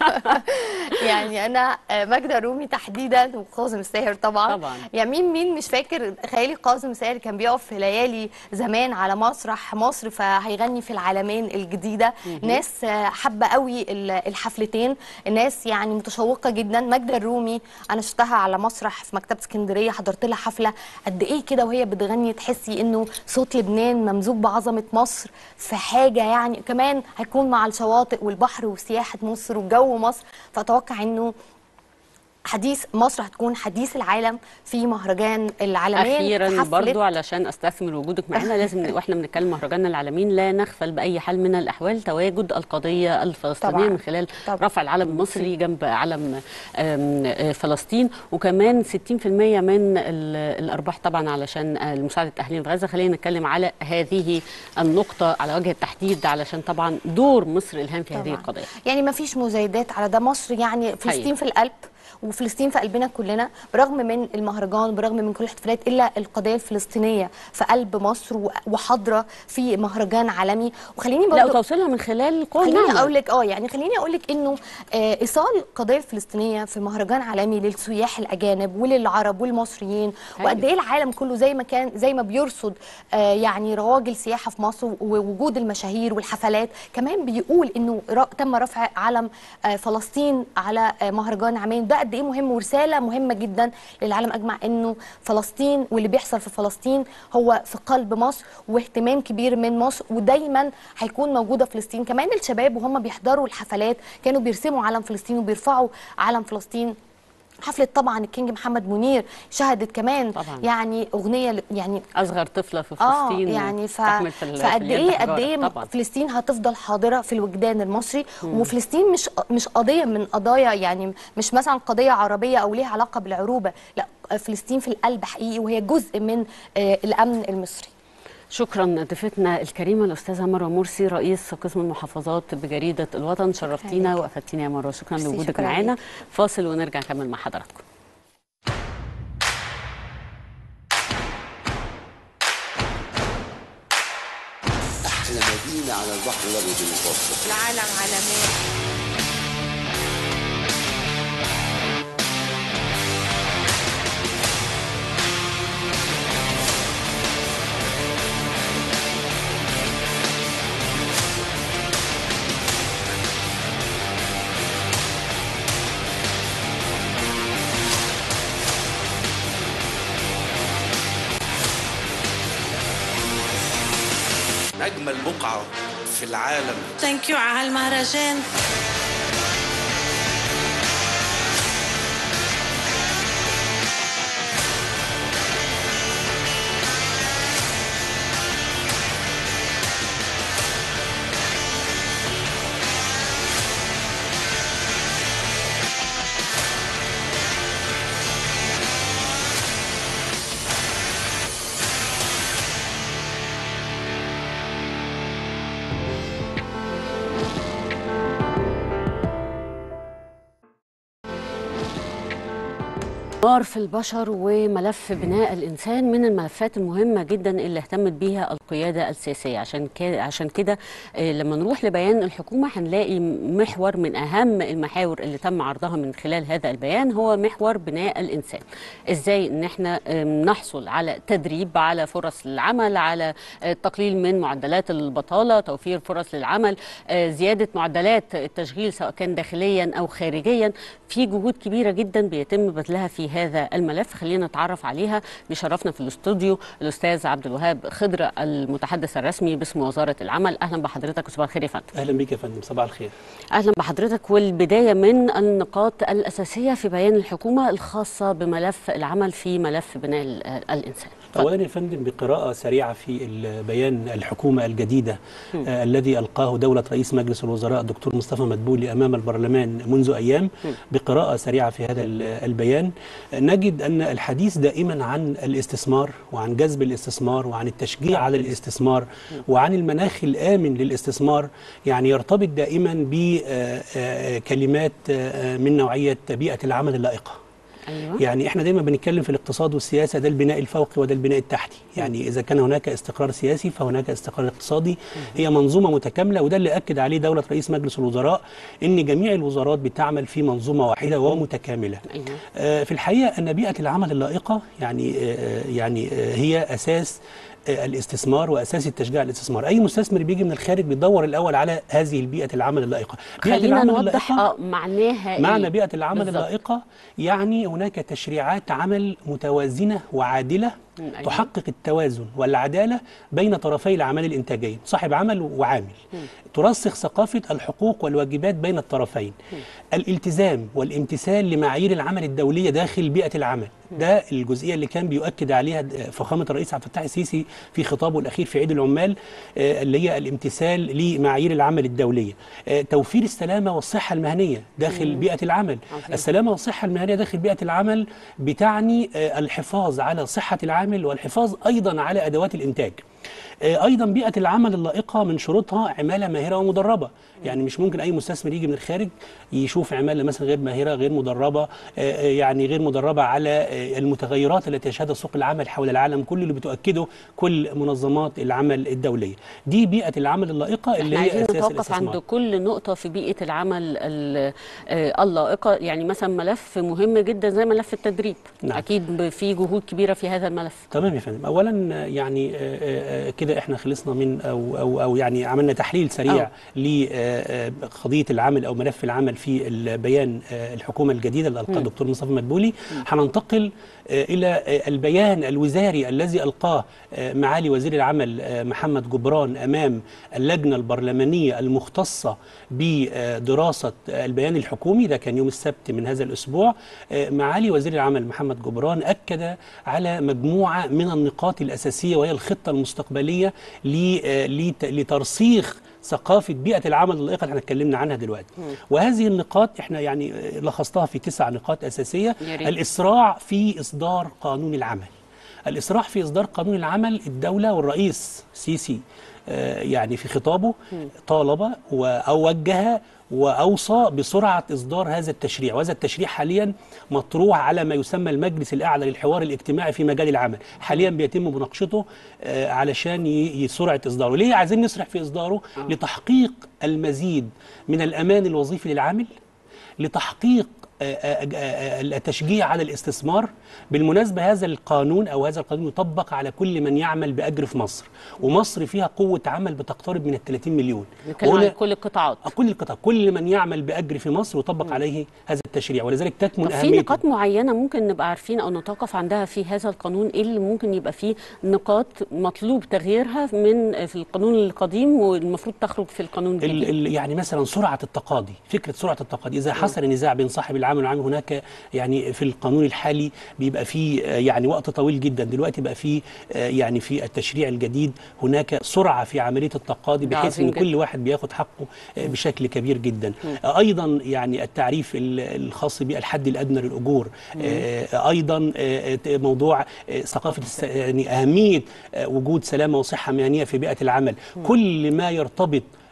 يعني انا آه، ماجدة رومي تحديدا وكاظم الساهر طبعا طبعاً. يعني مين مين مش فاكر خيالي كاظم الساهر كان بيقف في ليالي زمان على مسرح مصر فهيغني في العالمين الجديده مهم. ناس آه، حابه قوي ال- الحفلتين الناس يعني متشوقه جدا ماجدة الرومي انا شفتها على مسرح في مكتبه اسكندريه حضرت لها حفله قد ايه كده وهي بتغني تحسي انه صوت لبنان ممزوج بعظمه مصر في حاجه يعني كمان هيكون مع الشواطئ والبحر وسياحه مصر وجو مصر فاتوقع انه حديث مصر هتكون حديث العالم في مهرجان العالمين اخيرا حفلة برضو علشان استثمر وجودك معنا لازم واحنا بنتكلم مهرجان العالمين لا نغفل باي حال من الاحوال تواجد القضيه الفلسطينيه طبعاً. من خلال طبعاً. رفع العلم المصري جنب علم آم، آه، فلسطين وكمان 60% من ال- الارباح طبعا علشان آه، مساعده اهالينا في غزه خلينا نتكلم على هذه النقطه على وجه التحديد علشان طبعا دور مصر الهام في هذه طبعاً. القضيه يعني ما فيش مزايدات على ده مصر يعني فلسطين حقيقي. في القلب وفلسطين في قلبنا كلنا برغم من المهرجان برغم من كل الاحتفالات الا القضيه الفلسطينيه في قلب مصر و- وحاضره في مهرجان عالمي وخليني لا برضو وتوصيلها من خلال قوى خليني النعمة. اقول لك اه يعني خليني اقول لك انه آه، ايصال القضيه الفلسطينيه في مهرجان عالمي للسياح الاجانب وللعرب والمصريين حلو. وقد ايه العالم كله زي ما كان زي ما بيرصد آه، يعني رواج السياحه في مصر ووجود المشاهير والحفلات كمان بيقول انه ر- تم رفع علم آه، فلسطين على آه، مهرجان عالمي ده قد ايه مهم ورساله مهمه جدا للعالم اجمع انه فلسطين واللي بيحصل في فلسطين هو في قلب مصر واهتمام كبير من مصر ودايما هيكون موجوده فلسطين كمان الشباب وهم بيحضروا الحفلات كانوا بيرسموا علم فلسطين وبيرفعوا علم فلسطين حفلة طبعا الكينج محمد منير شهدت كمان طبعاً. يعني اغنيه ل- يعني اصغر طفله في اه فلسطين يعني ف... تحمل في ال- في فقد اليد ايه قد حجارة. ايه طبعا فلسطين هتفضل حاضره في الوجدان المصري مم. وفلسطين مش مش قضيه من قضايا يعني مش مثلا قضيه عربيه او ليها علاقه بالعروبه لا فلسطين في القلب حقيقي وهي جزء من آه، الامن المصري شكرا ضيفتنا الكريمه الاستاذه مروه مرسي رئيس قسم المحافظات بجريده الوطن شرفتينا وافدتينا يا مروه شكرا ميرسي، لوجودك شكرا معانا عليك. فاصل ونرجع نكمل مع حضراتكم احلى مدينه على البحر الابيض المتوسط العالم عالمين أجمل بقعة في العالم ثانك يو على هالمهرجان نار في البشر وملف بناء الانسان من الملفات المهمه جدا اللي اهتمت بيها القياده السياسيه عشان كده عشان كده آه، لما نروح لبيان الحكومه هنلاقي محور من اهم المحاور اللي تم عرضها من خلال هذا البيان هو محور بناء الانسان ازاي ان احنا آم، نحصل على تدريب على فرص العمل على آه، تقليل من معدلات البطاله توفير فرص للعمل آه، زياده معدلات التشغيل سواء كان داخليا او خارجيا في جهود كبيره جدا بيتم بذلها في هذا الملف خلينا نتعرف عليها بيشرفنا في الاستوديو الاستاذ عبد الوهاب خضر المتحدث الرسمي باسم وزاره العمل اهلا بحضرتك وصباح الخير يا فندم اهلا بك يا فندم صباح الخير اهلا بحضرتك والبدايه من النقاط الاساسيه في بيان الحكومه الخاصه بملف العمل في ملف بناء ال- الانسان اولا يا فندم بقراءه سريعه في البيان الحكومه الجديده آه الذي القاه دوله رئيس مجلس الوزراء الدكتور مصطفى مدبولي امام البرلمان منذ ايام بقراءه سريعه في هذا ال- البيان آه، نجد ان الحديث دائما عن الاستثمار وعن جذب الاستثمار وعن التشجيع على الاستثمار وعن المناخ الامن للاستثمار يعني يرتبط دائما بكلمات من نوعيه بيئه العمل اللائقه أيوة. يعني احنا دايما بنتكلم في الاقتصاد والسياسه ده البناء الفوقي وده البناء التحتي يعني اذا كان هناك استقرار سياسي فهناك استقرار اقتصادي هي منظومه متكامله وده اللي اكد عليه دوله رئيس مجلس الوزراء ان جميع الوزارات بتعمل في منظومه واحده ومتكامله أيوة. آه، في الحقيقه ان بيئه العمل اللائقه يعني آه، يعني آه، هي اساس آه، الاستثمار واساس التشجيع على الاستثمار اي مستثمر بيجي من الخارج بيدور الاول على هذه البيئه العمل اللائقه بيئة خلينا العمل نوضح اللائقة- آه، معناها إيه؟ معنى بيئة العمل بالظبط. اللائقة يعني هناك تشريعات عمل متوازنة وعادلة أيوة. تحقق التوازن والعدالة بين طرفي الأعمال الإنتاجية صاحب عمل وعامل ترسخ ثقافة الحقوق والواجبات بين الطرفين الالتزام والامتثال لمعايير العمل الدولية داخل بيئة العمل ده الجزئية اللي كان بيؤكد عليها فخامة الرئيس عبد الفتاح السيسي في خطابه الأخير في عيد العمال آه، اللي هي الامتثال لمعايير العمل الدولية آه، توفير السلامة والصحة المهنية داخل مم. بيئة العمل عظيم. السلامة والصحة المهنية داخل بيئة العمل بتعني آه، الحفاظ على صحة العامل والحفاظ أيضا على أدوات الإنتاج آه، ايضا بيئه العمل اللائقه من شروطها عماله ماهره ومدربه يعني مش ممكن اي مستثمر يجي من الخارج يشوف عماله مثلا غير ماهره غير مدربه آه، آه، يعني غير مدربه على آه، المتغيرات التي يشهدها سوق العمل حول العالم كله اللي بتؤكده كل منظمات العمل الدوليه دي بيئه العمل اللائقه اللي احنا هي عايزين اساس نتوقف الاستثمار عند كل نقطة في بيئة العمل ال- آه، اللائقة يعني مثلا ملف مهم جدا زي ملف التدريب نعم. أكيد ب- في جهود كبيرة في هذا الملف تمام يا فندم اولا آه، يعني آه، آه، كده احنا خلصنا من او او او يعني عملنا تحليل سريع لقضيه العمل او ملف العمل في البيان آه، الحكومه الجديده اللي القاه مم. الدكتور مصطفى مدبولي هننتقل آه، الى آه، البيان الوزاري الذي القاه آه، معالي وزير العمل آه، محمد جبران امام اللجنه البرلمانيه المختصه بدراسه آه، البيان الحكومي ده كان يوم السبت من هذا الاسبوع آه، معالي وزير العمل محمد جبران اكد على مجموعه من النقاط الاساسيه وهي الخطه المستقبليه ل- آه، لت- لترسيخ ثقافه بيئه العمل اللائقه اللي احنا اتكلمنا عنها دلوقتي وهذه النقاط احنا يعني آه، لخصتها في تسع نقاط اساسيه يا ريت. الاسراع في اصدار قانون العمل الاسراع في اصدار قانون العمل الدوله والرئيس سيسي آه، يعني في خطابه طالب ووجه واوصى بسرعه اصدار هذا التشريع وهذا التشريع حاليا مطروح على ما يسمى المجلس الاعلى للحوار الاجتماعي في مجال العمل حاليا بيتم مناقشته آه، علشان ي- ي- سرعه اصداره ليه عايزين نسرع في اصداره لتحقيق المزيد من الامان الوظيفي للعامل لتحقيق آه، آه، آه، التشجيع على الاستثمار بالمناسبة هذا القانون أو هذا القانون يطبق على كل من يعمل بأجر في مصر ومصر فيها قوة عمل بتقترب من ال 30 مليون نتكلم عن وهنا- كل القطاعات كل القطاع كل من يعمل بأجر في مصر يطبق عليه هذا التشريع ولذلك تكمن طب في أهميته نقاط معينة ممكن نبقى عارفين أو نتوقف عندها في هذا القانون إيه اللي ممكن يبقى فيه نقاط مطلوب تغييرها من في القانون القديم والمفروض تخرج في القانون ال الجديد ال يعني مثلا سرعة التقاضي فكرة سرعة التقاضي إذا حصل نزاع بين صاحب العمل والعامل هناك يعني في القانون الحالي بيبقى فيه آه، يعني وقت طويل جدا دلوقتي بقى فيه آه، يعني في التشريع الجديد هناك سرعة في عملية التقاضي ده بحيث عظيم ان كل جدا. واحد بياخد حقه آه، بشكل كبير جدا آه، ايضا يعني التعريف ال- الخاص بالحد الادنى للاجور آه، ايضا آه، آه، موضوع آه، ثقافه الس- يعني اهميه آه، وجود سلامه وصحه مهنيه في بيئه العمل كل ما يرتبط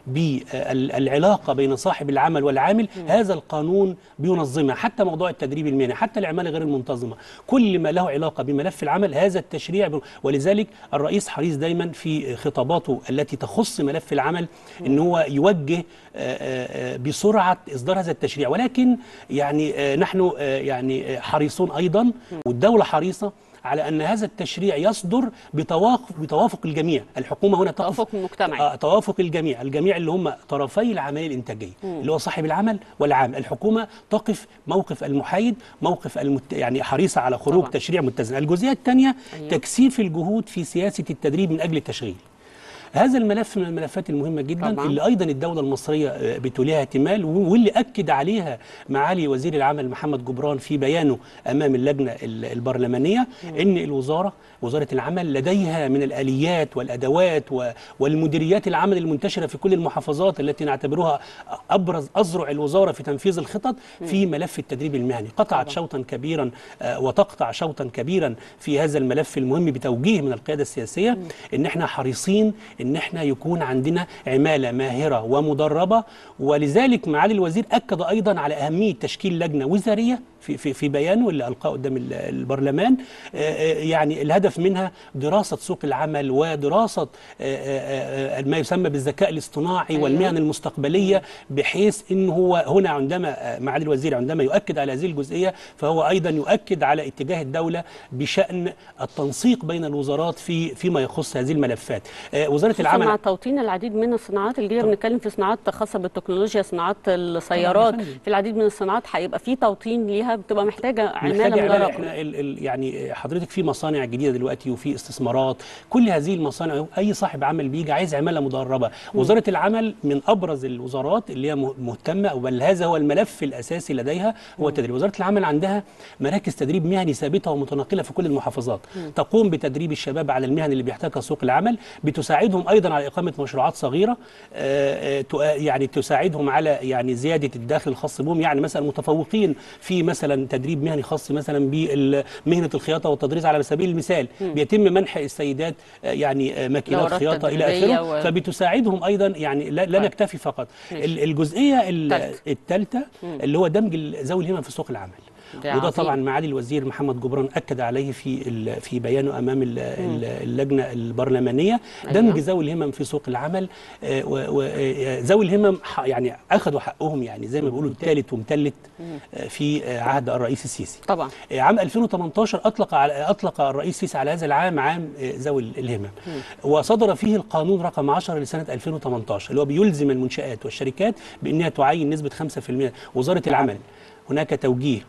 بالعلاقه بين صاحب العمل والعامل هذا القانون بينظمها حتى موضوع التدريب المهني حتى العماله غير المنتظمه كل ما له علاقه بملف العمل هذا التشريع ب- ولذلك الرئيس حريص دايما في خطاباته التي تخص ملف العمل ان هو يوجه آه، آه، آه، بسرعه اصدار هذا التشريع ولكن يعني آه، نحن آه، يعني آه، حريصون ايضا والدوله حريصه على ان هذا التشريع يصدر بتوافق بتوافق الجميع الحكومه هنا تقف توافق مجتمعي. آه، توافق الجميع الجميع اللي هم طرفي العمليه الانتاجيه مم. اللي هو صاحب العمل والعامل الحكومه تقف موقف المحايد موقف المت... يعني حريصه على خروج طبعاً. تشريع متزن الجزئيه الثانيه أيوة. تكثيف الجهود في سياسه التدريب من اجل التشغيل هذا الملف من الملفات المهمة جدا طبعاً. اللي أيضا الدولة المصرية آه، بتوليها اهتمام واللي أكد عليها معالي وزير العمل محمد جبران في بيانه أمام اللجنة ال- البرلمانية إن الوزارة وزارة العمل لديها من الآليات والأدوات و- والمديريات العمل المنتشرة في كل المحافظات التي نعتبرها أبرز أذرع الوزارة في تنفيذ الخطط في ملف التدريب المهني قطعت شوطا كبيرا آه، وتقطع شوطا كبيرا في هذا الملف المهم بتوجيه من القيادة السياسية إن احنا حريصين ان احنا يكون عندنا عماله ماهره ومدربه ولذلك معالي الوزير اكد ايضا على اهميه تشكيل لجنه وزاريه في في في بيانه اللي القاه قدام ال- البرلمان آه، آه، يعني الهدف منها دراسه سوق العمل ودراسه آه، آه، آه، ما يسمى بالذكاء الاصطناعي أيوة. والمهن المستقبليه بحيث ان هو هنا عندما آه، معالي الوزير عندما يؤكد على هذه الجزئيه فهو ايضا يؤكد على اتجاه الدوله بشان التنسيق بين الوزارات في فيما يخص هذه الملفات آه، وزاره خصوصاً العمل مع توطين العديد من الصناعات الجديده بنتكلم في صناعات خاصه بالتكنولوجيا صناعات السيارات فندم. في العديد من الصناعات هيبقى في توطين ليها بتبقى محتاجه عماله محتاجة عمالة. مدربه احنا ال ال يعني حضرتك في مصانع جديده دلوقتي وفي استثمارات كل هذه المصانع اي صاحب عمل بيجي عايز عماله مدربه وزاره العمل من ابرز الوزارات اللي هي مه- مهتمه او بل هذا هو الملف الاساسي لديها هو التدريب وزاره العمل عندها مراكز تدريب مهني ثابته ومتنقله في كل المحافظات مم. تقوم بتدريب الشباب على المهن اللي بيحتاجها سوق العمل بتساعدهم ايضا على اقامه مشروعات صغيره آه، آه، تؤ- يعني تساعدهم على يعني زياده الدخل الخاص بهم يعني مثلا متفوقين في مثلا تدريب مهني خاص مثلا بمهنه الخياطه والتدريس على سبيل المثال مم. بيتم منح السيدات آه، يعني آه، ماكينات دورات خياطه الى تدريبية اخره و- فبتساعدهم ايضا يعني لا, لا طيب. نكتفي فقط ماشي. ال- الجزئيه تالت. الثالثه مم. اللي هو دمج ال- ذوي الهمم في سوق العمل ده وده عظيم. طبعا معالي الوزير محمد جبران اكد عليه في ال- في بيانه امام ال- ال- اللجنه البرلمانيه أيوة. دمج ذوي الهمم في سوق العمل آه، و- و- آه، ذوي الهمم ح- يعني اخذوا حقهم يعني زي ما بيقولوا الثالث ومثلث آه، في آه، عهد الرئيس السيسي طبعا آه، عام 2018 اطلق على اطلق الرئيس السيسي على هذا العام عام آه، ذوي الهمم وصدر فيه القانون رقم 10 لسنه 2018 اللي هو بيلزم المنشآت والشركات بانها تعين نسبه 5% وزاره العمل هناك توجيه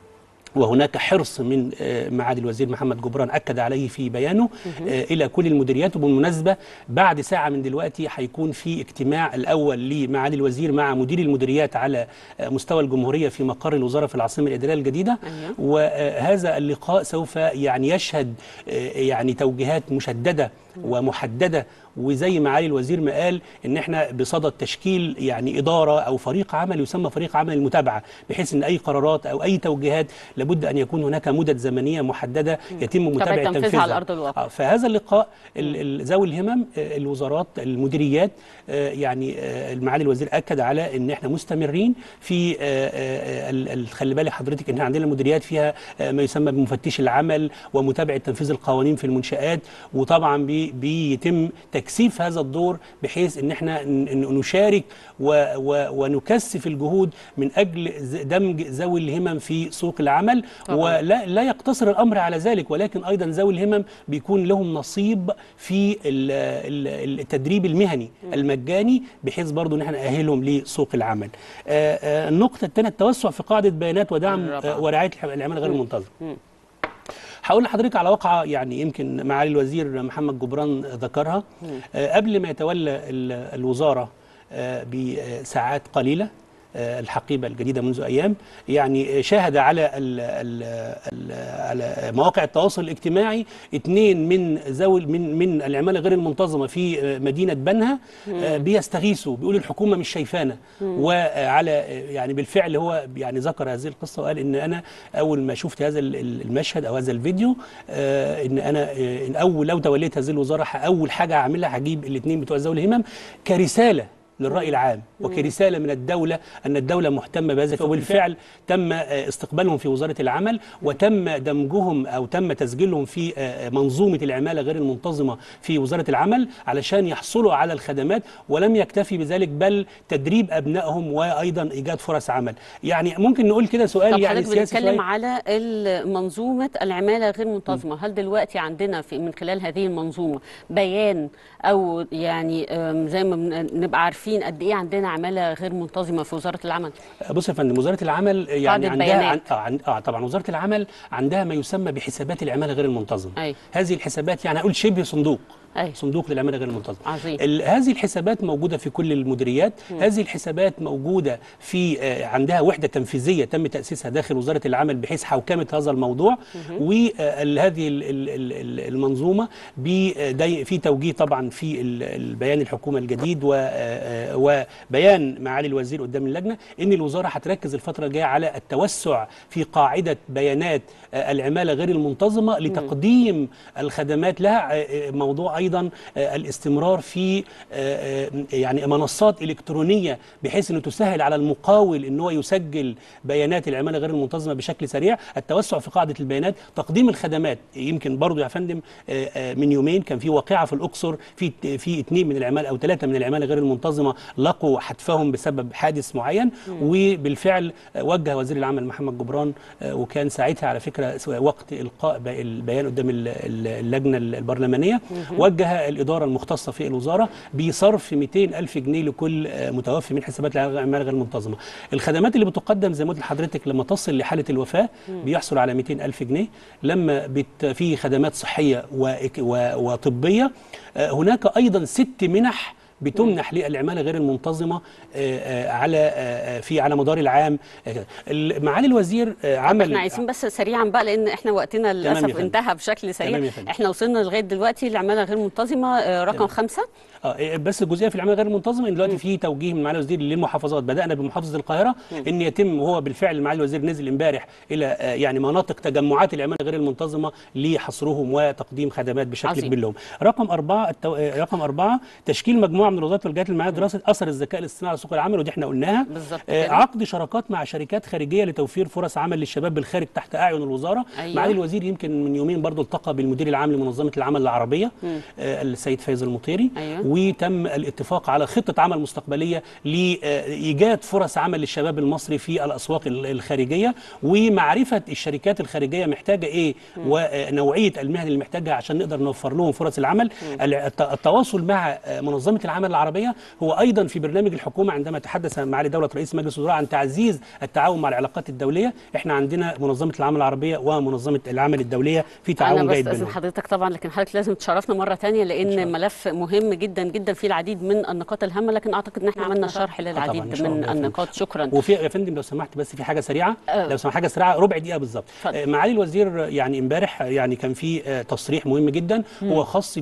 وهناك حرص من آه، معالي الوزير محمد جبران اكد عليه في بيانه آه، الى كل المديريات وبالمناسبه بعد ساعه من دلوقتي هيكون في اجتماع الاول لمعالي الوزير مع مدير المديريات على آه، مستوى الجمهوريه في مقر الوزاره في العاصمه الاداريه الجديده أيوة. وهذا اللقاء سوف يعني يشهد آه، يعني توجيهات مشدده ومحدده وزي ما معالي الوزير ما قال ان احنا بصدد تشكيل يعني اداره او فريق عمل يسمى فريق عمل المتابعه بحيث ان اي قرارات او اي توجيهات لابد ان يكون هناك مدد زمنيه محدده يتم متابعه تنفيذها تنفيذها على أرض الواقع. آه، فهذا اللقاء ال- ال- ذوي الهمم آه، الوزارات المديريات آه، يعني آه، معالي الوزير اكد على ان احنا مستمرين في آه، آه، ال- ال- خلي بالك حضرتك ان عندنا مديريات فيها آه، ما يسمى بمفتش العمل ومتابعه تنفيذ القوانين في المنشات وطبعا بي- بيتم تكثيف هذا الدور بحيث ان احنا ن- ن- نشارك و- و- ونكثف الجهود من اجل ز- دمج ذوي الهمم في سوق العمل طبعاً. ولا لا يقتصر الامر على ذلك ولكن ايضا ذوي الهمم بيكون لهم نصيب في ال- ال- التدريب المهني المجاني بحيث برضو ان احنا ناهلهم لسوق العمل. آه، آه، النقطه الثانيه التوسع في قاعده بيانات ودعم الرابعة. آه، ورعايه الح- العماله غير مم. المنتظمه. مم. هقول لحضرتك على واقعه يعني يمكن معالي الوزير محمد جبران ذكرها مم. آه، قبل ما يتولى ال- الوزاره آه، بساعات قليله آه، الحقيبه الجديده منذ ايام يعني شاهد على ال ال ال على مواقع التواصل الاجتماعي اثنين من ذوي من من العماله غير المنتظمه في آه، مدينه بنها آه، بيستغيثوا بيقولوا الحكومه مش شايفانا وعلى يعني بالفعل هو يعني ذكر هذه القصه وقال ان انا اول ما شفت هذا ال- ال- المشهد او هذا الفيديو آه، ان انا آه، إن اول لو توليت هذه الوزاره ح- اول حاجه هعملها هجيب الاثنين بتوع ذوي الهمم كرساله للراي العام وكرساله من الدوله ان الدوله مهتمه بهذا وبالفعل تم آه، استقبالهم في وزاره العمل وتم دمجهم او تم تسجيلهم في آه، منظومه العماله غير المنتظمه في وزاره العمل علشان يحصلوا على الخدمات ولم يكتفي بذلك بل تدريب ابنائهم وايضا ايجاد فرص عمل يعني ممكن نقول كده سؤال طب يعني حضرتك سياسي بنتكلم شوية. على ال- منظومة العمالة غير منتظمة هل دلوقتي عندنا في من خلال هذه المنظومة بيان أو يعني أم، زي ما بن- نبقى عارفين قد إيه عندنا عمالة غير منتظمة في وزارة العمل بص يا فندم وزاره العمل يعني قاعدة عندها عن بيانات. آه, عن آه طبعا وزاره العمل عندها ما يسمى بحسابات العماله غير المنتظمه أي. هذه الحسابات يعني اقول شبه صندوق أي. صندوق للعماله غير المنتظمه عظيم. ال- هذه الحسابات موجوده في كل المديريات مم. هذه الحسابات موجوده في آه، عندها وحده تنفيذيه تم تاسيسها داخل وزاره العمل بحيث حوكمه هذا الموضوع وهذه المنظومه بدي- في توجيه طبعا في ال- البيان الحكومه الجديد و- آه، وبيان معالي الوزير قدام اللجنه ان الوزاره هتركز الفتره الجايه على التوسع في قاعده بيانات آه، العماله غير المنتظمه لتقديم الخدمات لها آه، آه، موضوع ايضا آه، الاستمرار في آه، آه، يعني منصات الكترونيه بحيث انه تسهل على المقاول ان هو يسجل بيانات العماله غير المنتظمه بشكل سريع التوسع في قاعده البيانات تقديم الخدمات يمكن برضو يا فندم آه، آه، من يومين كان في واقعه في الاقصر في في اثنين من العماله او ثلاثه من العماله غير المنتظمه لقوا حتفهم بسبب حادث معين وبالفعل آه، وجه وزير العمل محمد جبران آه، وكان ساعتها على فكره وقت القاء بي- البيان قدام ال- ال- اللجنه البرلمانيه مهم. وجه الاداره المختصه في الوزاره بصرف 200 الف جنيه لكل آه، متوفي من حسابات العماله غير المنتظمه الخدمات اللي بتقدم زي ما قلت لحضرتك لما تصل لحاله الوفاه مم. بيحصل على 200 الف جنيه لما بت في خدمات صحيه وإك- و- وطبيه آه، هناك ايضا ست منح بتمنح للعماله غير المنتظمه آه، آه، على آه، آه، في على مدار العام آه، ال- معالي الوزير آه، عمل احنا عايزين بس سريعا بقى لان احنا وقتنا يا للاسف فندم. انتهى بشكل سريع تمام يا فندم. احنا وصلنا لغايه دلوقتي العماله غير منتظمه آه، رقم تمام. خمسة اه إيه، بس الجزئيه في العمل غير المنتظم ان دلوقتي في توجيه من معالي الوزير للمحافظات بدانا بمحافظه القاهره ان يتم وهو بالفعل معالي الوزير نزل امبارح الى آه، يعني مناطق تجمعات العماله غير المنتظمه لحصرهم وتقديم خدمات بشكل عظيم. كبير لهم. رقم اربعه التو... آه، رقم اربعه تشكيل مجموعه من الوزارات والجهات المعنيه دراسه اثر الذكاء الاصطناعي على سوق العمل ودي احنا قلناها. بالظبط آه، كده. عقد شراكات مع شركات خارجيه لتوفير فرص عمل للشباب بالخارج تحت اعين الوزاره. أيوة. معالي الوزير يمكن من يومين برضو التقى بالمدير العام لمنظمه العمل العربيه مم. آه، السيد فايز المطيري أيوة. وتم الاتفاق على خطه عمل مستقبليه لايجاد فرص عمل للشباب المصري في الاسواق ال- الخارجيه ومعرفه الشركات الخارجيه محتاجه ايه ونوعيه المهن اللي محتاجها عشان نقدر نوفر لهم فرص العمل ال- الت- التواصل مع آه، منظمه العمل العربيه هو ايضا في برنامج الحكومه عندما تحدث معالي دوله رئيس مجلس الوزراء عن تعزيز التعاون مع العلاقات الدوليه احنا عندنا منظمه العمل العربيه ومنظمه العمل الدوليه في تعاون انا جيد بستاذن بينهم حضرتك طبعا لكن حضرتك لازم تشرفنا مره تانية لان ملف مهم جدا جدا فيه العديد من النقاط الهامه لكن اعتقد ان احنا عملنا شرح طبعاً، للعديد إن شاء الله من يا فندم. النقاط شكرا وفي يا فندم لو سمحت بس في حاجه سريعه آه. لو سمحت حاجه سريعه ربع دقيقه بالظبط آه، معالي الوزير يعني امبارح يعني كان في آه، تصريح مهم جدا مم. هو خاص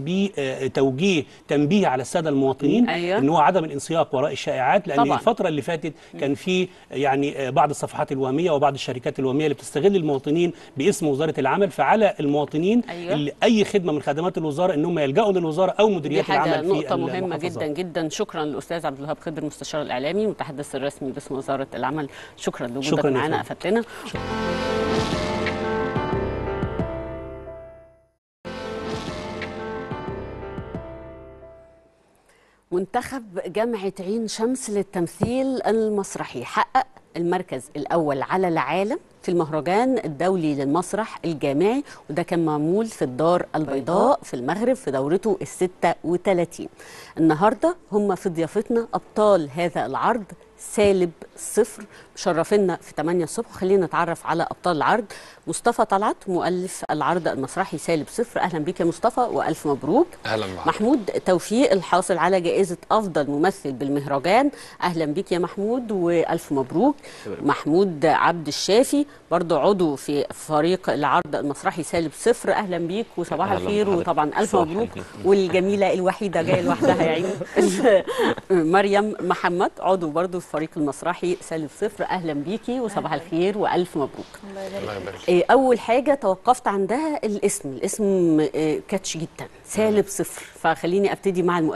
بتوجيه تنبيه على الساده المواطنين أيوة. ان هو عدم الانسياق وراء الشائعات لان طبعاً. الفتره اللي فاتت كان في يعني آه، بعض الصفحات الوهميه وبعض الشركات الوهميه اللي بتستغل المواطنين باسم وزاره العمل فعلى المواطنين أيوة. اللي اي خدمه من خدمات الوزاره ان هم يلجأوا للوزاره او دي مديريات حاجه العمل في نقطه مهمه المحافظات. جدا جدا شكرا للاستاذ عبد الوهاب خضر المستشار الاعلامي المتحدث الرسمي باسم وزاره العمل شكرا لوجودك شكراً يا معانا فندم. افدتنا منتخب جامعة عين شمس للتمثيل المسرحي حقق المركز الأول على العالم في المهرجان الدولي للمسرح الجامعي وده كان معمول في الدار البيضاء في المغرب في دورته الستة وثلاثين النهاردة هم في ضيافتنا أبطال هذا العرض سالب صفر مشرفينا في 8 الصبح خلينا نتعرف على أبطال العرض مصطفى طلعت مؤلف العرض المسرحي سالب صفر أهلا بك يا مصطفى وألف مبروك اهلا معك محمود توفيق الحاصل على جائزة أفضل ممثل بالمهرجان أهلا بك يا محمود وألف مبروك محمود عبد الشافي برضو عضو في فريق العرض المسرحي سالب صفر أهلا بيك وصباح أهلا الخير بحضرتك. وطبعا ألف صباح مبروك الخير. والجميلة الوحيدة جاية لوحدها يا عيني مريم محمد عضو برضو في فريق المسرحي سالب صفر أهلا بيكي وصباح الخير وألف مبروك الله يبارك إيه، أول حاجة توقفت عندها الاسم الاسم إيه، كاتش جدا سالب صفر فخليني أبتدي مع المؤلف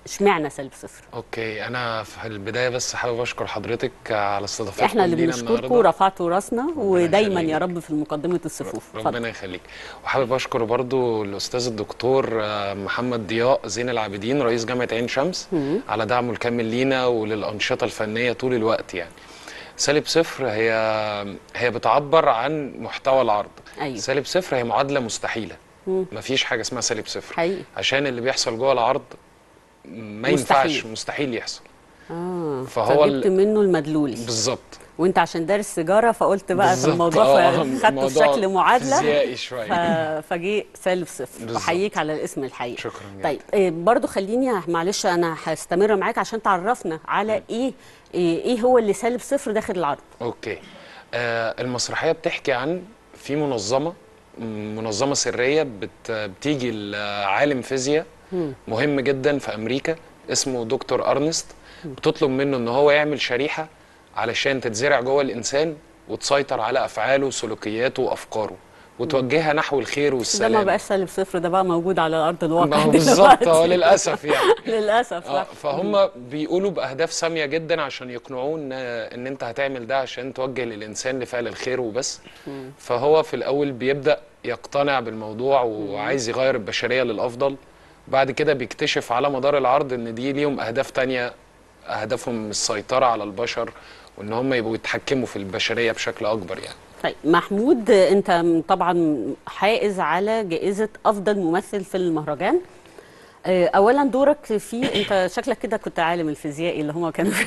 اشمعنى سالب صفر اوكي انا في البدايه بس حابب اشكر حضرتك على استضافتكم احنا اللي لينا بنشكركم النهاردة. ورفعتوا راسنا ودايما يخليك. يا رب في مقدمه الصفوف اتفضل. ربنا يخليك وحابب اشكر برضو الاستاذ الدكتور آه، محمد ضياء زين العابدين رئيس جامعه عين شمس مم. على دعمه الكامل لينا وللانشطه الفنيه طول الوقت يعني سالب صفر هي هي بتعبر عن محتوى العرض أيوة. سالب صفر هي معادله مستحيله مم. مفيش حاجه اسمها سالب صفر حقيقي عشان اللي بيحصل جوه العرض ما مستحيل. ينفعش مستحيل يحصل اه فهو فجبت ال- منه المدلول بالظبط وانت عشان دارس سيجاره فقلت بقى في بالظبط. الموضوع آه، فخدته الموضوع بشكل معادله فيزيائي شوية. ف... فجه سالب صفر بالظبط. بحييك على الاسم الحقيقي شكرا جدا. طيب إيه برضو خليني معلش انا هستمر معاك عشان تعرفنا على ايه ايه إيه هو اللي سالب صفر داخل العرض اوكي آه المسرحيه بتحكي عن في منظمه م- منظمه سريه بت بتيجي لعالم فيزياء مم. مهم جدا في امريكا اسمه دكتور ارنست بتطلب منه ان هو يعمل شريحه علشان تتزرع جوه الانسان وتسيطر على افعاله وسلوكياته وافكاره وتوجهها نحو الخير ده ما والسلام بقاش سالب صفر ده بقى موجود على ارض الواقع ما هو بالظبط دلوقتي. هو للاسف يعني للاسف اه صح فهم بيقولوا باهداف ساميه جدا عشان يقنعوه ان ان انت هتعمل ده عشان توجه للانسان لفعل الخير وبس مم. فهو في الاول بيبدا يقتنع بالموضوع وعايز يغير البشريه للافضل بعد كده بيكتشف على مدار العرض ان دي ليهم اهداف تانية اهدافهم السيطره على البشر وان هم يبقوا يتحكموا في البشريه بشكل اكبر يعني طيب محمود انت طبعا حائز على جائزه افضل ممثل في المهرجان آه، اولا دورك فيه انت شكلك كده كنت عالم الفيزيائي اللي هم كانوا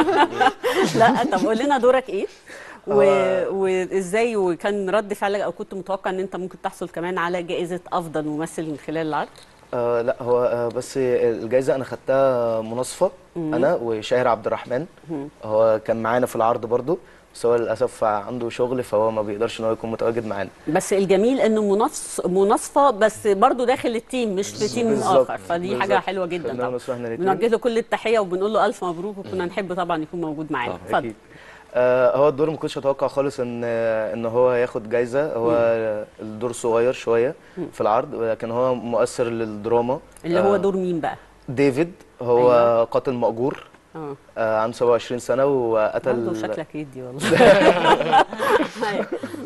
لا طب قول لنا دورك ايه و... آه. وازاي وكان رد فعلك او كنت متوقع ان انت ممكن تحصل كمان على جائزه افضل ممثل من خلال العرض آه لا هو آه بس الجايزه انا خدتها مناصفه مم. انا وشاهر عبد الرحمن مم. هو كان معانا في العرض برضو بس هو للاسف عنده شغل فهو ما بيقدرش ان هو يكون متواجد معانا بس الجميل انه منص... مناصفه بس برضو داخل التيم مش في تيم بالظبط. اخر فدي بالظبط. حاجه حلوه جدا خلينا طبعا نصلح احنا الاتنين. بنوجه له كل التحيه وبنقول له الف مبروك وكنا نحب طبعا يكون موجود معانا اتفضل اكيد آه هو الدور ما كنتش اتوقع خالص ان ان هو ياخد جايزه هو الدور صغير شويه مم. في العرض لكن هو مؤثر للدراما اللي هو آه، دور مين بقى ديفيد هو أيوة. قاتل مأجور اه آه عنده 27 سنه وقتل برضه شكلك يدي والله أيوة.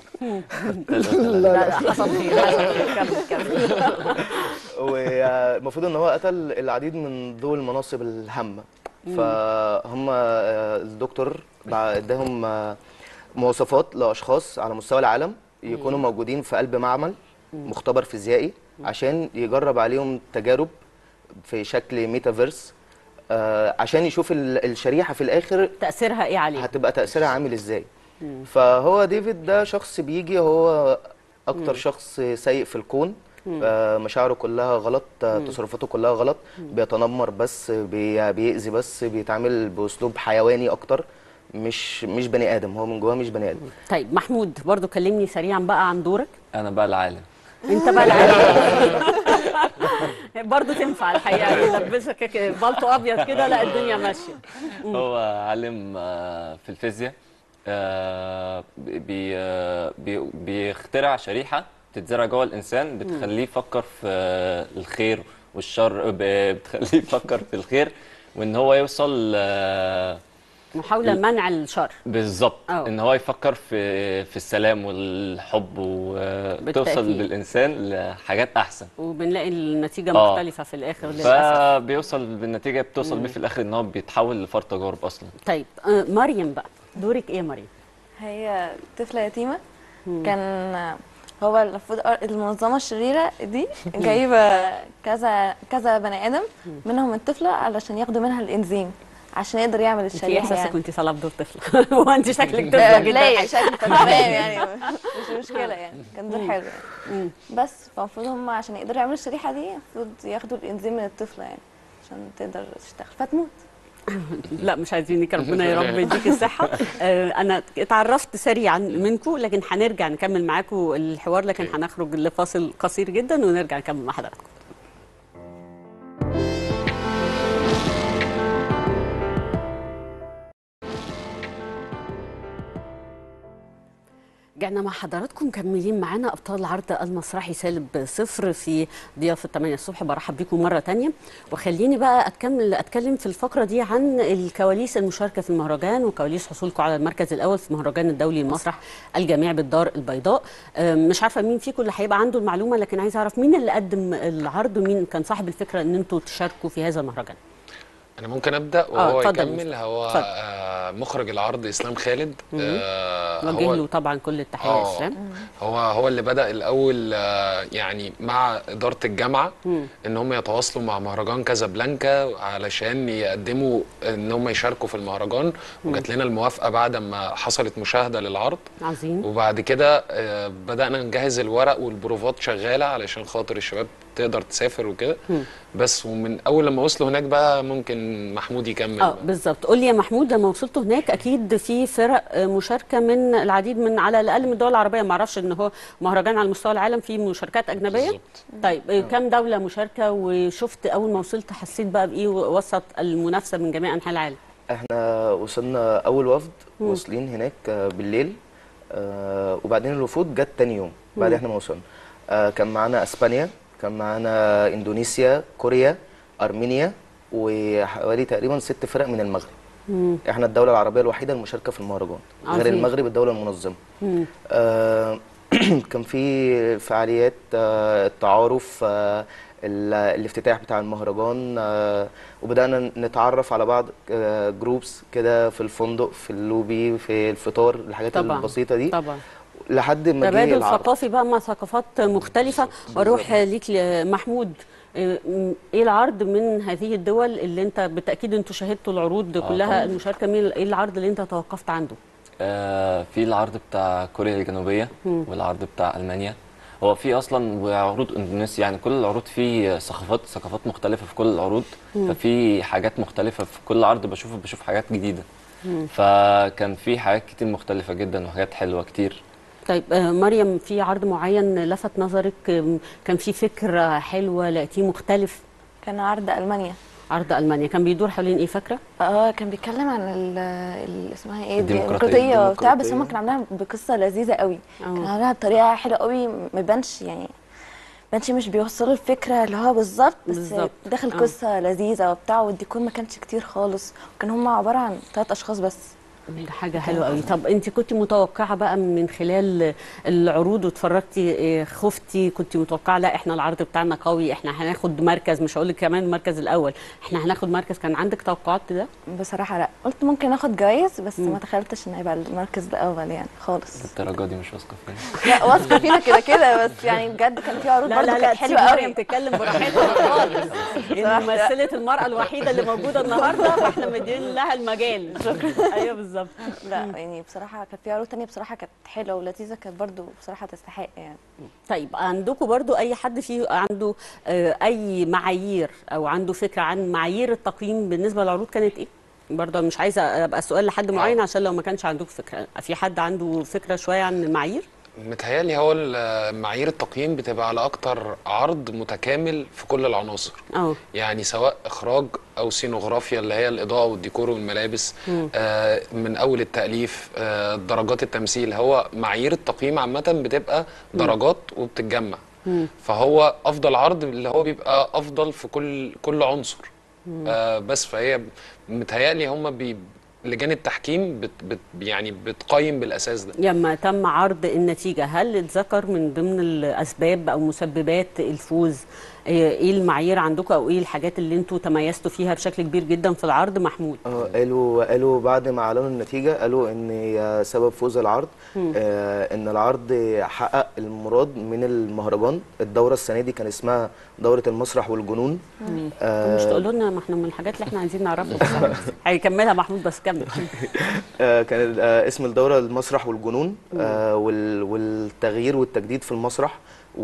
لا، لا لا حصل خير حصل خير كمل كمل والمفروض ان هو قتل العديد من ذوي المناصب الهامه مم. فهم آه، الدكتور بع- اداهم آه، مواصفات لاشخاص على مستوى العالم يكونوا موجودين في قلب معمل مم. مختبر فيزيائي عشان يجرب عليهم تجارب في شكل ميتافيرس آه، عشان يشوف ال- الشريحه في الاخر تاثيرها ايه عليه هتبقى تاثيرها عامل ازاي مم. فهو ديفيد ده شخص بيجي هو اكتر مم. شخص سيء في الكون مم. آه، مشاعره كلها غلط آه، مم. تصرفاته كلها غلط مم. بيتنمر بس بي- بيأذي بس بيتعامل باسلوب حيواني اكتر مش مش بني ادم هو من جواه مش بني ادم طيب محمود برضو كلمني سريعا بقى عن دورك انا بقى العالم انت بقى العالم برضو تنفع الحقيقه يلبسك كده بلطو ابيض كده لا الدنيا ماشيه مم. هو عالم آه، في الفيزياء آه، بي آه، بي بيخترع شريحة بتتزرع جوه الإنسان بتخليه يفكر في آه، الخير والشر ب- بتخليه يفكر في الخير وإن هو يوصل آه، محاوله ال- منع الشر بالظبط أه. ان هو يفكر في في السلام والحب وتوصل بالتأكيد. بالانسان لحاجات احسن وبنلاقي النتيجه آه. مختلفه في الاخر للاسف فبيوصل بالنتيجه بتوصل مم. بيه في الاخر ان هو بيتحول لفار تجارب اصلا طيب آه، مريم بقى دورك ايه يا مريم هي طفلة يتيمة كان هو المفروض المنظمة الشريرة دي جايبة كذا كذا بني آدم منهم الطفلة علشان ياخدوا منها الإنزيم عشان يقدر يعمل انت ايه الشريحة احساسك يعني وانت طالعه بدور طفله هو انت شكلك طفله لا جدا لا حقيقي. شكل تمام يعني مش مشكلة يعني كان دور مم. حلو يعني بس فالمفروض هم عشان يقدروا يعملوا الشريحة دي المفروض ياخدوا الإنزيم من الطفلة يعني عشان تقدر تشتغل فتموت لا مش عايزينك ربنا يا رب يديك الصحه آه، انا اتعرفت سريعا منكم لكن هنرجع نكمل معاكم الحوار لكن هنخرج لفاصل قصير جدا ونرجع نكمل مع حضراتكم ورجعنا مع حضراتكم مكملين معانا ابطال العرض المسرحي سالب صفر في ضيافه 8 الصبح برحب بيكم مره تانية وخليني بقى اتكمل اتكلم في الفقره دي عن الكواليس المشاركه في المهرجان وكواليس حصولكم على المركز الاول في المهرجان الدولي للمسرح الجامعي بالدار البيضاء أم، مش عارفه مين فيكم اللي هيبقى عنده المعلومه لكن عايزه اعرف مين اللي قدم العرض ومين كان صاحب الفكره ان انتوا تشاركوا في هذا المهرجان انا ممكن ابدا وهو اتفضل يا يكمل هو اتفضل. آه مخرج العرض اسلام خالد آه وجه هو- له طبعا كل التحيه آه، اسلام هو هو اللي بدا الاول آه يعني مع اداره الجامعه مم. ان هم يتواصلوا مع مهرجان كازابلانكا علشان يقدموا ان هم يشاركوا في المهرجان وجات لنا الموافقه بعد ما حصلت مشاهده للعرض عظيم وبعد كده آه، بدأنا نجهز الورق والبروفات شغالة علشان خاطر الشباب تقدر تسافر وكده مم. بس ومن أول لما وصلوا هناك بقى ممكن محمود يكمل اه بالظبط قول لي يا محمود لما وصلتوا هناك اكيد في فرق آه، مشاركه من العديد من على الاقل من الدول العربيه ما اعرفش ان هو مهرجان على مستوى العالم فيه مشاركات اجنبيه طيب آه، كم دوله مشاركه وشفت اول ما وصلت حسيت بقى بايه وسط المنافسه من جميع انحاء العالم احنا وصلنا اول وفد مم. واصلين هناك آه، بالليل آه، وبعدين الوفود جت تاني يوم بعد مم. احنا ما وصلنا آه، كان معانا اسبانيا كان معانا اندونيسيا كوريا ارمينيا وحوالي تقريبا ست فرق من المغرب مم. احنا الدوله العربيه الوحيده المشاركه في المهرجان غير عظيم. المغرب الدوله المنظمه مم. آه، كان في فعاليات آه، التعارف آه، ال- الافتتاح بتاع المهرجان آه، وبدأنا نتعرف على بعض جروبس كده في الفندق في اللوبي في الفطار الحاجات طبعا البسيطة دي طبعا لحد ما جه تبادل العرض ثقافي بقى مع ثقافات مختلفة واروح ليك ل- محمود آه، م- ايه العرض من هذه الدول اللي انت بالتاكيد انتوا شاهدتوا العروض آه كلها طبعاً. المشاركه مين ايه العرض اللي انت توقفت عنده آه، في العرض بتاع كوريا الجنوبية مم. والعرض بتاع ألمانيا هو في أصلا وعروض إندونيسيا يعني كل العروض فيه ثقافات ثقافات مختلفة في كل العروض مم. ففي حاجات مختلفة في كل عرض بشوفه بشوف حاجات جديدة مم. فكان في حاجات كتير مختلفة جدا وحاجات حلوة كتير طيب آه، مريم في عرض معين لفت نظرك آم، كان في فكره حلوه لقيتيه مختلف كان عرض المانيا عرض المانيا كان بيدور حوالين ايه فاكره اه كان بيتكلم عن ال ال- اسمها ايه الديمقراطية. الديمقراطيه وبتاع بس الديمقراطية. هم كانوا عاملينها بقصه لذيذه قوي كانوا عاملينها بطريقه حلوه قوي ما بانش يعني بانش مش بيوصلوا الفكره اللي هو بالظبط بس بالظبط. داخل آه. قصه لذيذه وبتاع والديكور ما كانش كتير خالص وكان هم عباره عن ثلاث اشخاص بس ده حاجة حلوة قوي طب انت كنت متوقعة بقى من خلال العروض واتفرجتي إيه، خفتي كنت متوقعة لا احنا العرض بتاعنا قوي احنا هناخد مركز مش هقول لك كمان المركز الاول احنا هناخد مركز كان عندك توقعات ده بصراحه لا قلت ممكن اخد جوائز بس مم. ما تخيلتش ان هيبقى المركز الاول يعني خالص الدرجة دي مش واثقة فيها لا واثقه فينا كده كده بس يعني بجد كان في عروض لا برضه لا لا كانت حلوه سيب قوي مريم تتكلم براحتها خالص ممثلة المرأة الوحيدة اللي موجودة النهاردة فاحنا مدين لها المجال شكرا ايوه بالظبط لا يعني بصراحه كانت في عروض تانية بصراحه كانت حلوه ولذيذه كانت برضو بصراحه تستحق يعني طيب عندكم برضو اي حد فيه عنده آه، اي معايير او عنده فكره عن معايير التقييم بالنسبه للعروض كانت ايه برضه مش عايزه ابقى سؤال لحد معين عشان لو ما كانش عندك فكره في حد عنده فكره شويه عن المعايير متهيألي هو ال- معايير التقييم بتبقى على أكتر عرض متكامل في كل العناصر اه يعني سواء إخراج أو سينوغرافيا اللي هي الإضاءة والديكور والملابس مم. آه من أول التأليف آه درجات التمثيل هو معايير التقييم عامة بتبقى مم. درجات وبتتجمع مم. فهو أفضل عرض اللي هو بيبقى أفضل في كل كل عنصر مم. آه بس فهي متهيألي هم بي لجان التحكيم بت بت يعني بتقيم بالأساس ده لما تم عرض النتيجه هل اتذكر من ضمن الاسباب او مسببات الفوز آه، ايه المعايير عندكم او ايه الحاجات اللي انتوا تميزتوا فيها بشكل كبير جدا في العرض محمود اه قالوا قالوا بعد ما اعلنوا النتيجه قالوا ان آه، سبب فوز العرض مم. آه ان العرض حقق المراد من المهرجان الدوره السنه دي كان اسمها دوره المسرح والجنون مم. آه، مش تقولوا لنا ما احنا من الحاجات اللي احنا عايزين نعرفها بس هيكملها محمود بس كمل آه، كان آه، اسم الدورة المسرح والجنون آه، وال- والتغيير والتجديد في المسرح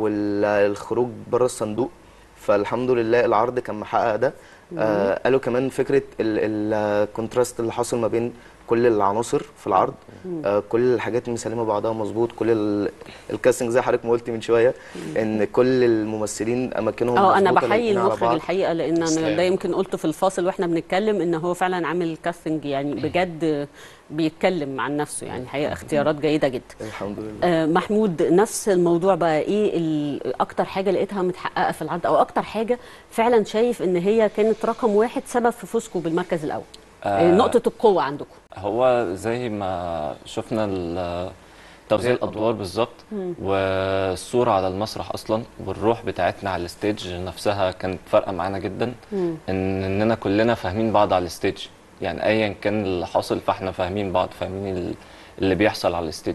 والخروج بره الصندوق فالحمد لله العرض كان محقق ده آه، قالوا كمان فكرة ال- الكونتراست اللي حاصل ما بين كل العناصر في العرض مم. آه، كل الحاجات مسلمه بعضها مظبوط كل ال- الكاستنج زي حضرتك ما قلت من شويه ان كل الممثلين اماكنهم اه انا مظبوطة بحيي لايقين على المخرج بعض. الحقيقه لان انا تسلم. ده يمكن قلته في الفاصل واحنا بنتكلم ان هو فعلا عامل كاستنج يعني بجد بيتكلم عن نفسه يعني حقيقه اختيارات جيده جدا الحمد لله آه، محمود نفس الموضوع بقى ايه ال- اكتر حاجه لقيتها متحققه في العرض او اكتر حاجه فعلا شايف ان هي كانت رقم واحد سبب في فوزكم بالمركز الاول آه. آه. نقطه القوه عندكم هو زي ما شفنا ال- توزيع الادوار بالظبط مم. والصوره على المسرح اصلا والروح بتاعتنا على الستيج نفسها كانت فارقه معانا جدا مم. ان اننا كلنا فاهمين بعض على الستيج يعني ايا كان اللي حاصل فاحنا فاهمين بعض فاهمين ال- اللي بيحصل على الستيج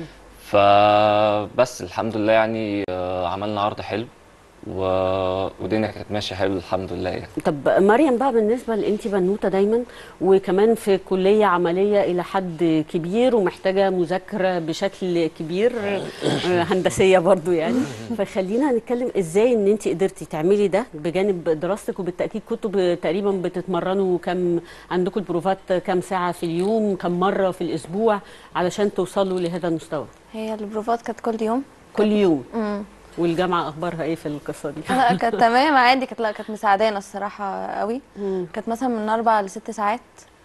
فبس الحمد لله يعني آه، عملنا عرض حلو و... ودينا كانت ماشيه حلو الحمد لله يعني طب مريم بقى بالنسبه لانت بنوته دايما وكمان في كليه عمليه الى حد كبير ومحتاجه مذاكره بشكل كبير آه، هندسيه برضو يعني فخلينا نتكلم ازاي ان انت قدرتي تعملي ده بجانب دراستك وبالتاكيد كنتوا ب- تقريبا بتتمرنوا كم عندكم البروفات كم ساعه في اليوم كم مره في الاسبوع علشان توصلوا لهذا المستوى هي البروفات كانت كل يوم كل يوم امم والجامعه اخبارها ايه في القصه دي لا كانت تمام عادي كانت لا كانت مساعدانا الصراحه قوي كانت مثلا من اربع لست ساعات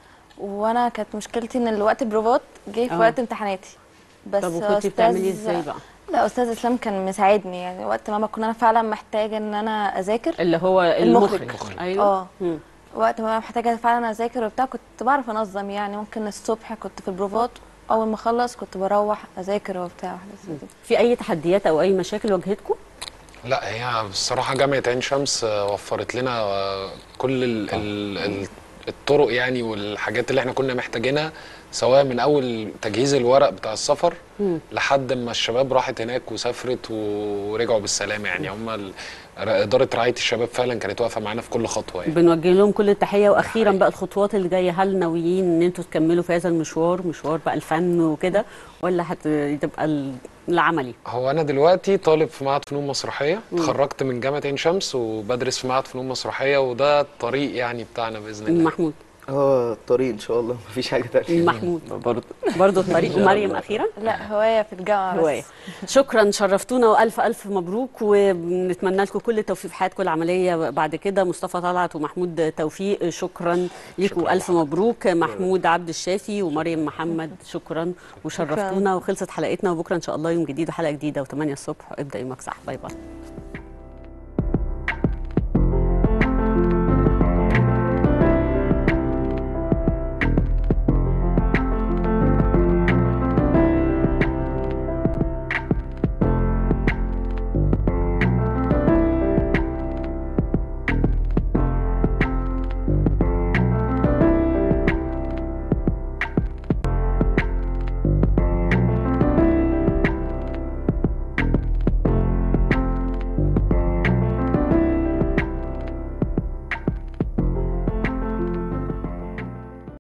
وانا كانت مشكلتي ان الوقت بروفات جه في آه. وقت امتحاناتي بس طب وكنتي بتعملي ازاي بقى لا استاذ اسلام كان مساعدني يعني وقت ما بكون انا فعلا محتاجه ان انا اذاكر اللي هو المخرج ايوه اه مم. وقت ما محتاجه فعلا اذاكر وبتاع كنت بعرف انظم يعني ممكن الصبح كنت في البروفات اول ما اخلص كنت بروح اذاكر وبتاع وحاجات زي كده. في اي تحديات او اي مشاكل واجهتكم لا هي بصراحة جامعة عين شمس آه، وفرت لنا آه، كل ال ال ال الطرق يعني والحاجات اللي احنا كنا محتاجينها سواء من أول تجهيز الورق بتاع السفر لحد ما الشباب راحت هناك وسافرت ورجعوا بالسلامة يعني هم ال- إدارة رعاية الشباب فعلا كانت واقفة معانا في كل خطوة يعني بنوجه لهم كل التحيه واخيرا بقى الخطوات اللي جايه هل ناويين ان انتوا تكملوا في هذا المشوار مشوار بقى الفن وكده ولا هتبقى ال- العملي هو أنا دلوقتي طالب في معهد فنون مسرحية مم. اتخرجت من جامعة عين شمس وبدرس في معهد فنون مسرحية وده الطريق يعني بتاعنا بإذن الله محمود اه الطريق ان شاء الله مفيش حاجه تانية محمود برضه برضه الطريق ومريم اخيرا لا هوايه في الجامعه هوايه بس شكرا شرفتونا والف الف مبروك ونتمنى لكم كل التوفيق في حياتكم العمليه بعد كده مصطفى طلعت ومحمود توفيق شكرا لكم الف مبروك محمود عبد الشافي ومريم محمد شكرا وشرفتونا وخلصت حلقتنا وبكره ان شاء الله يوم جديد وحلقه جديده و8 الصبح ابدا يومك صح باي باي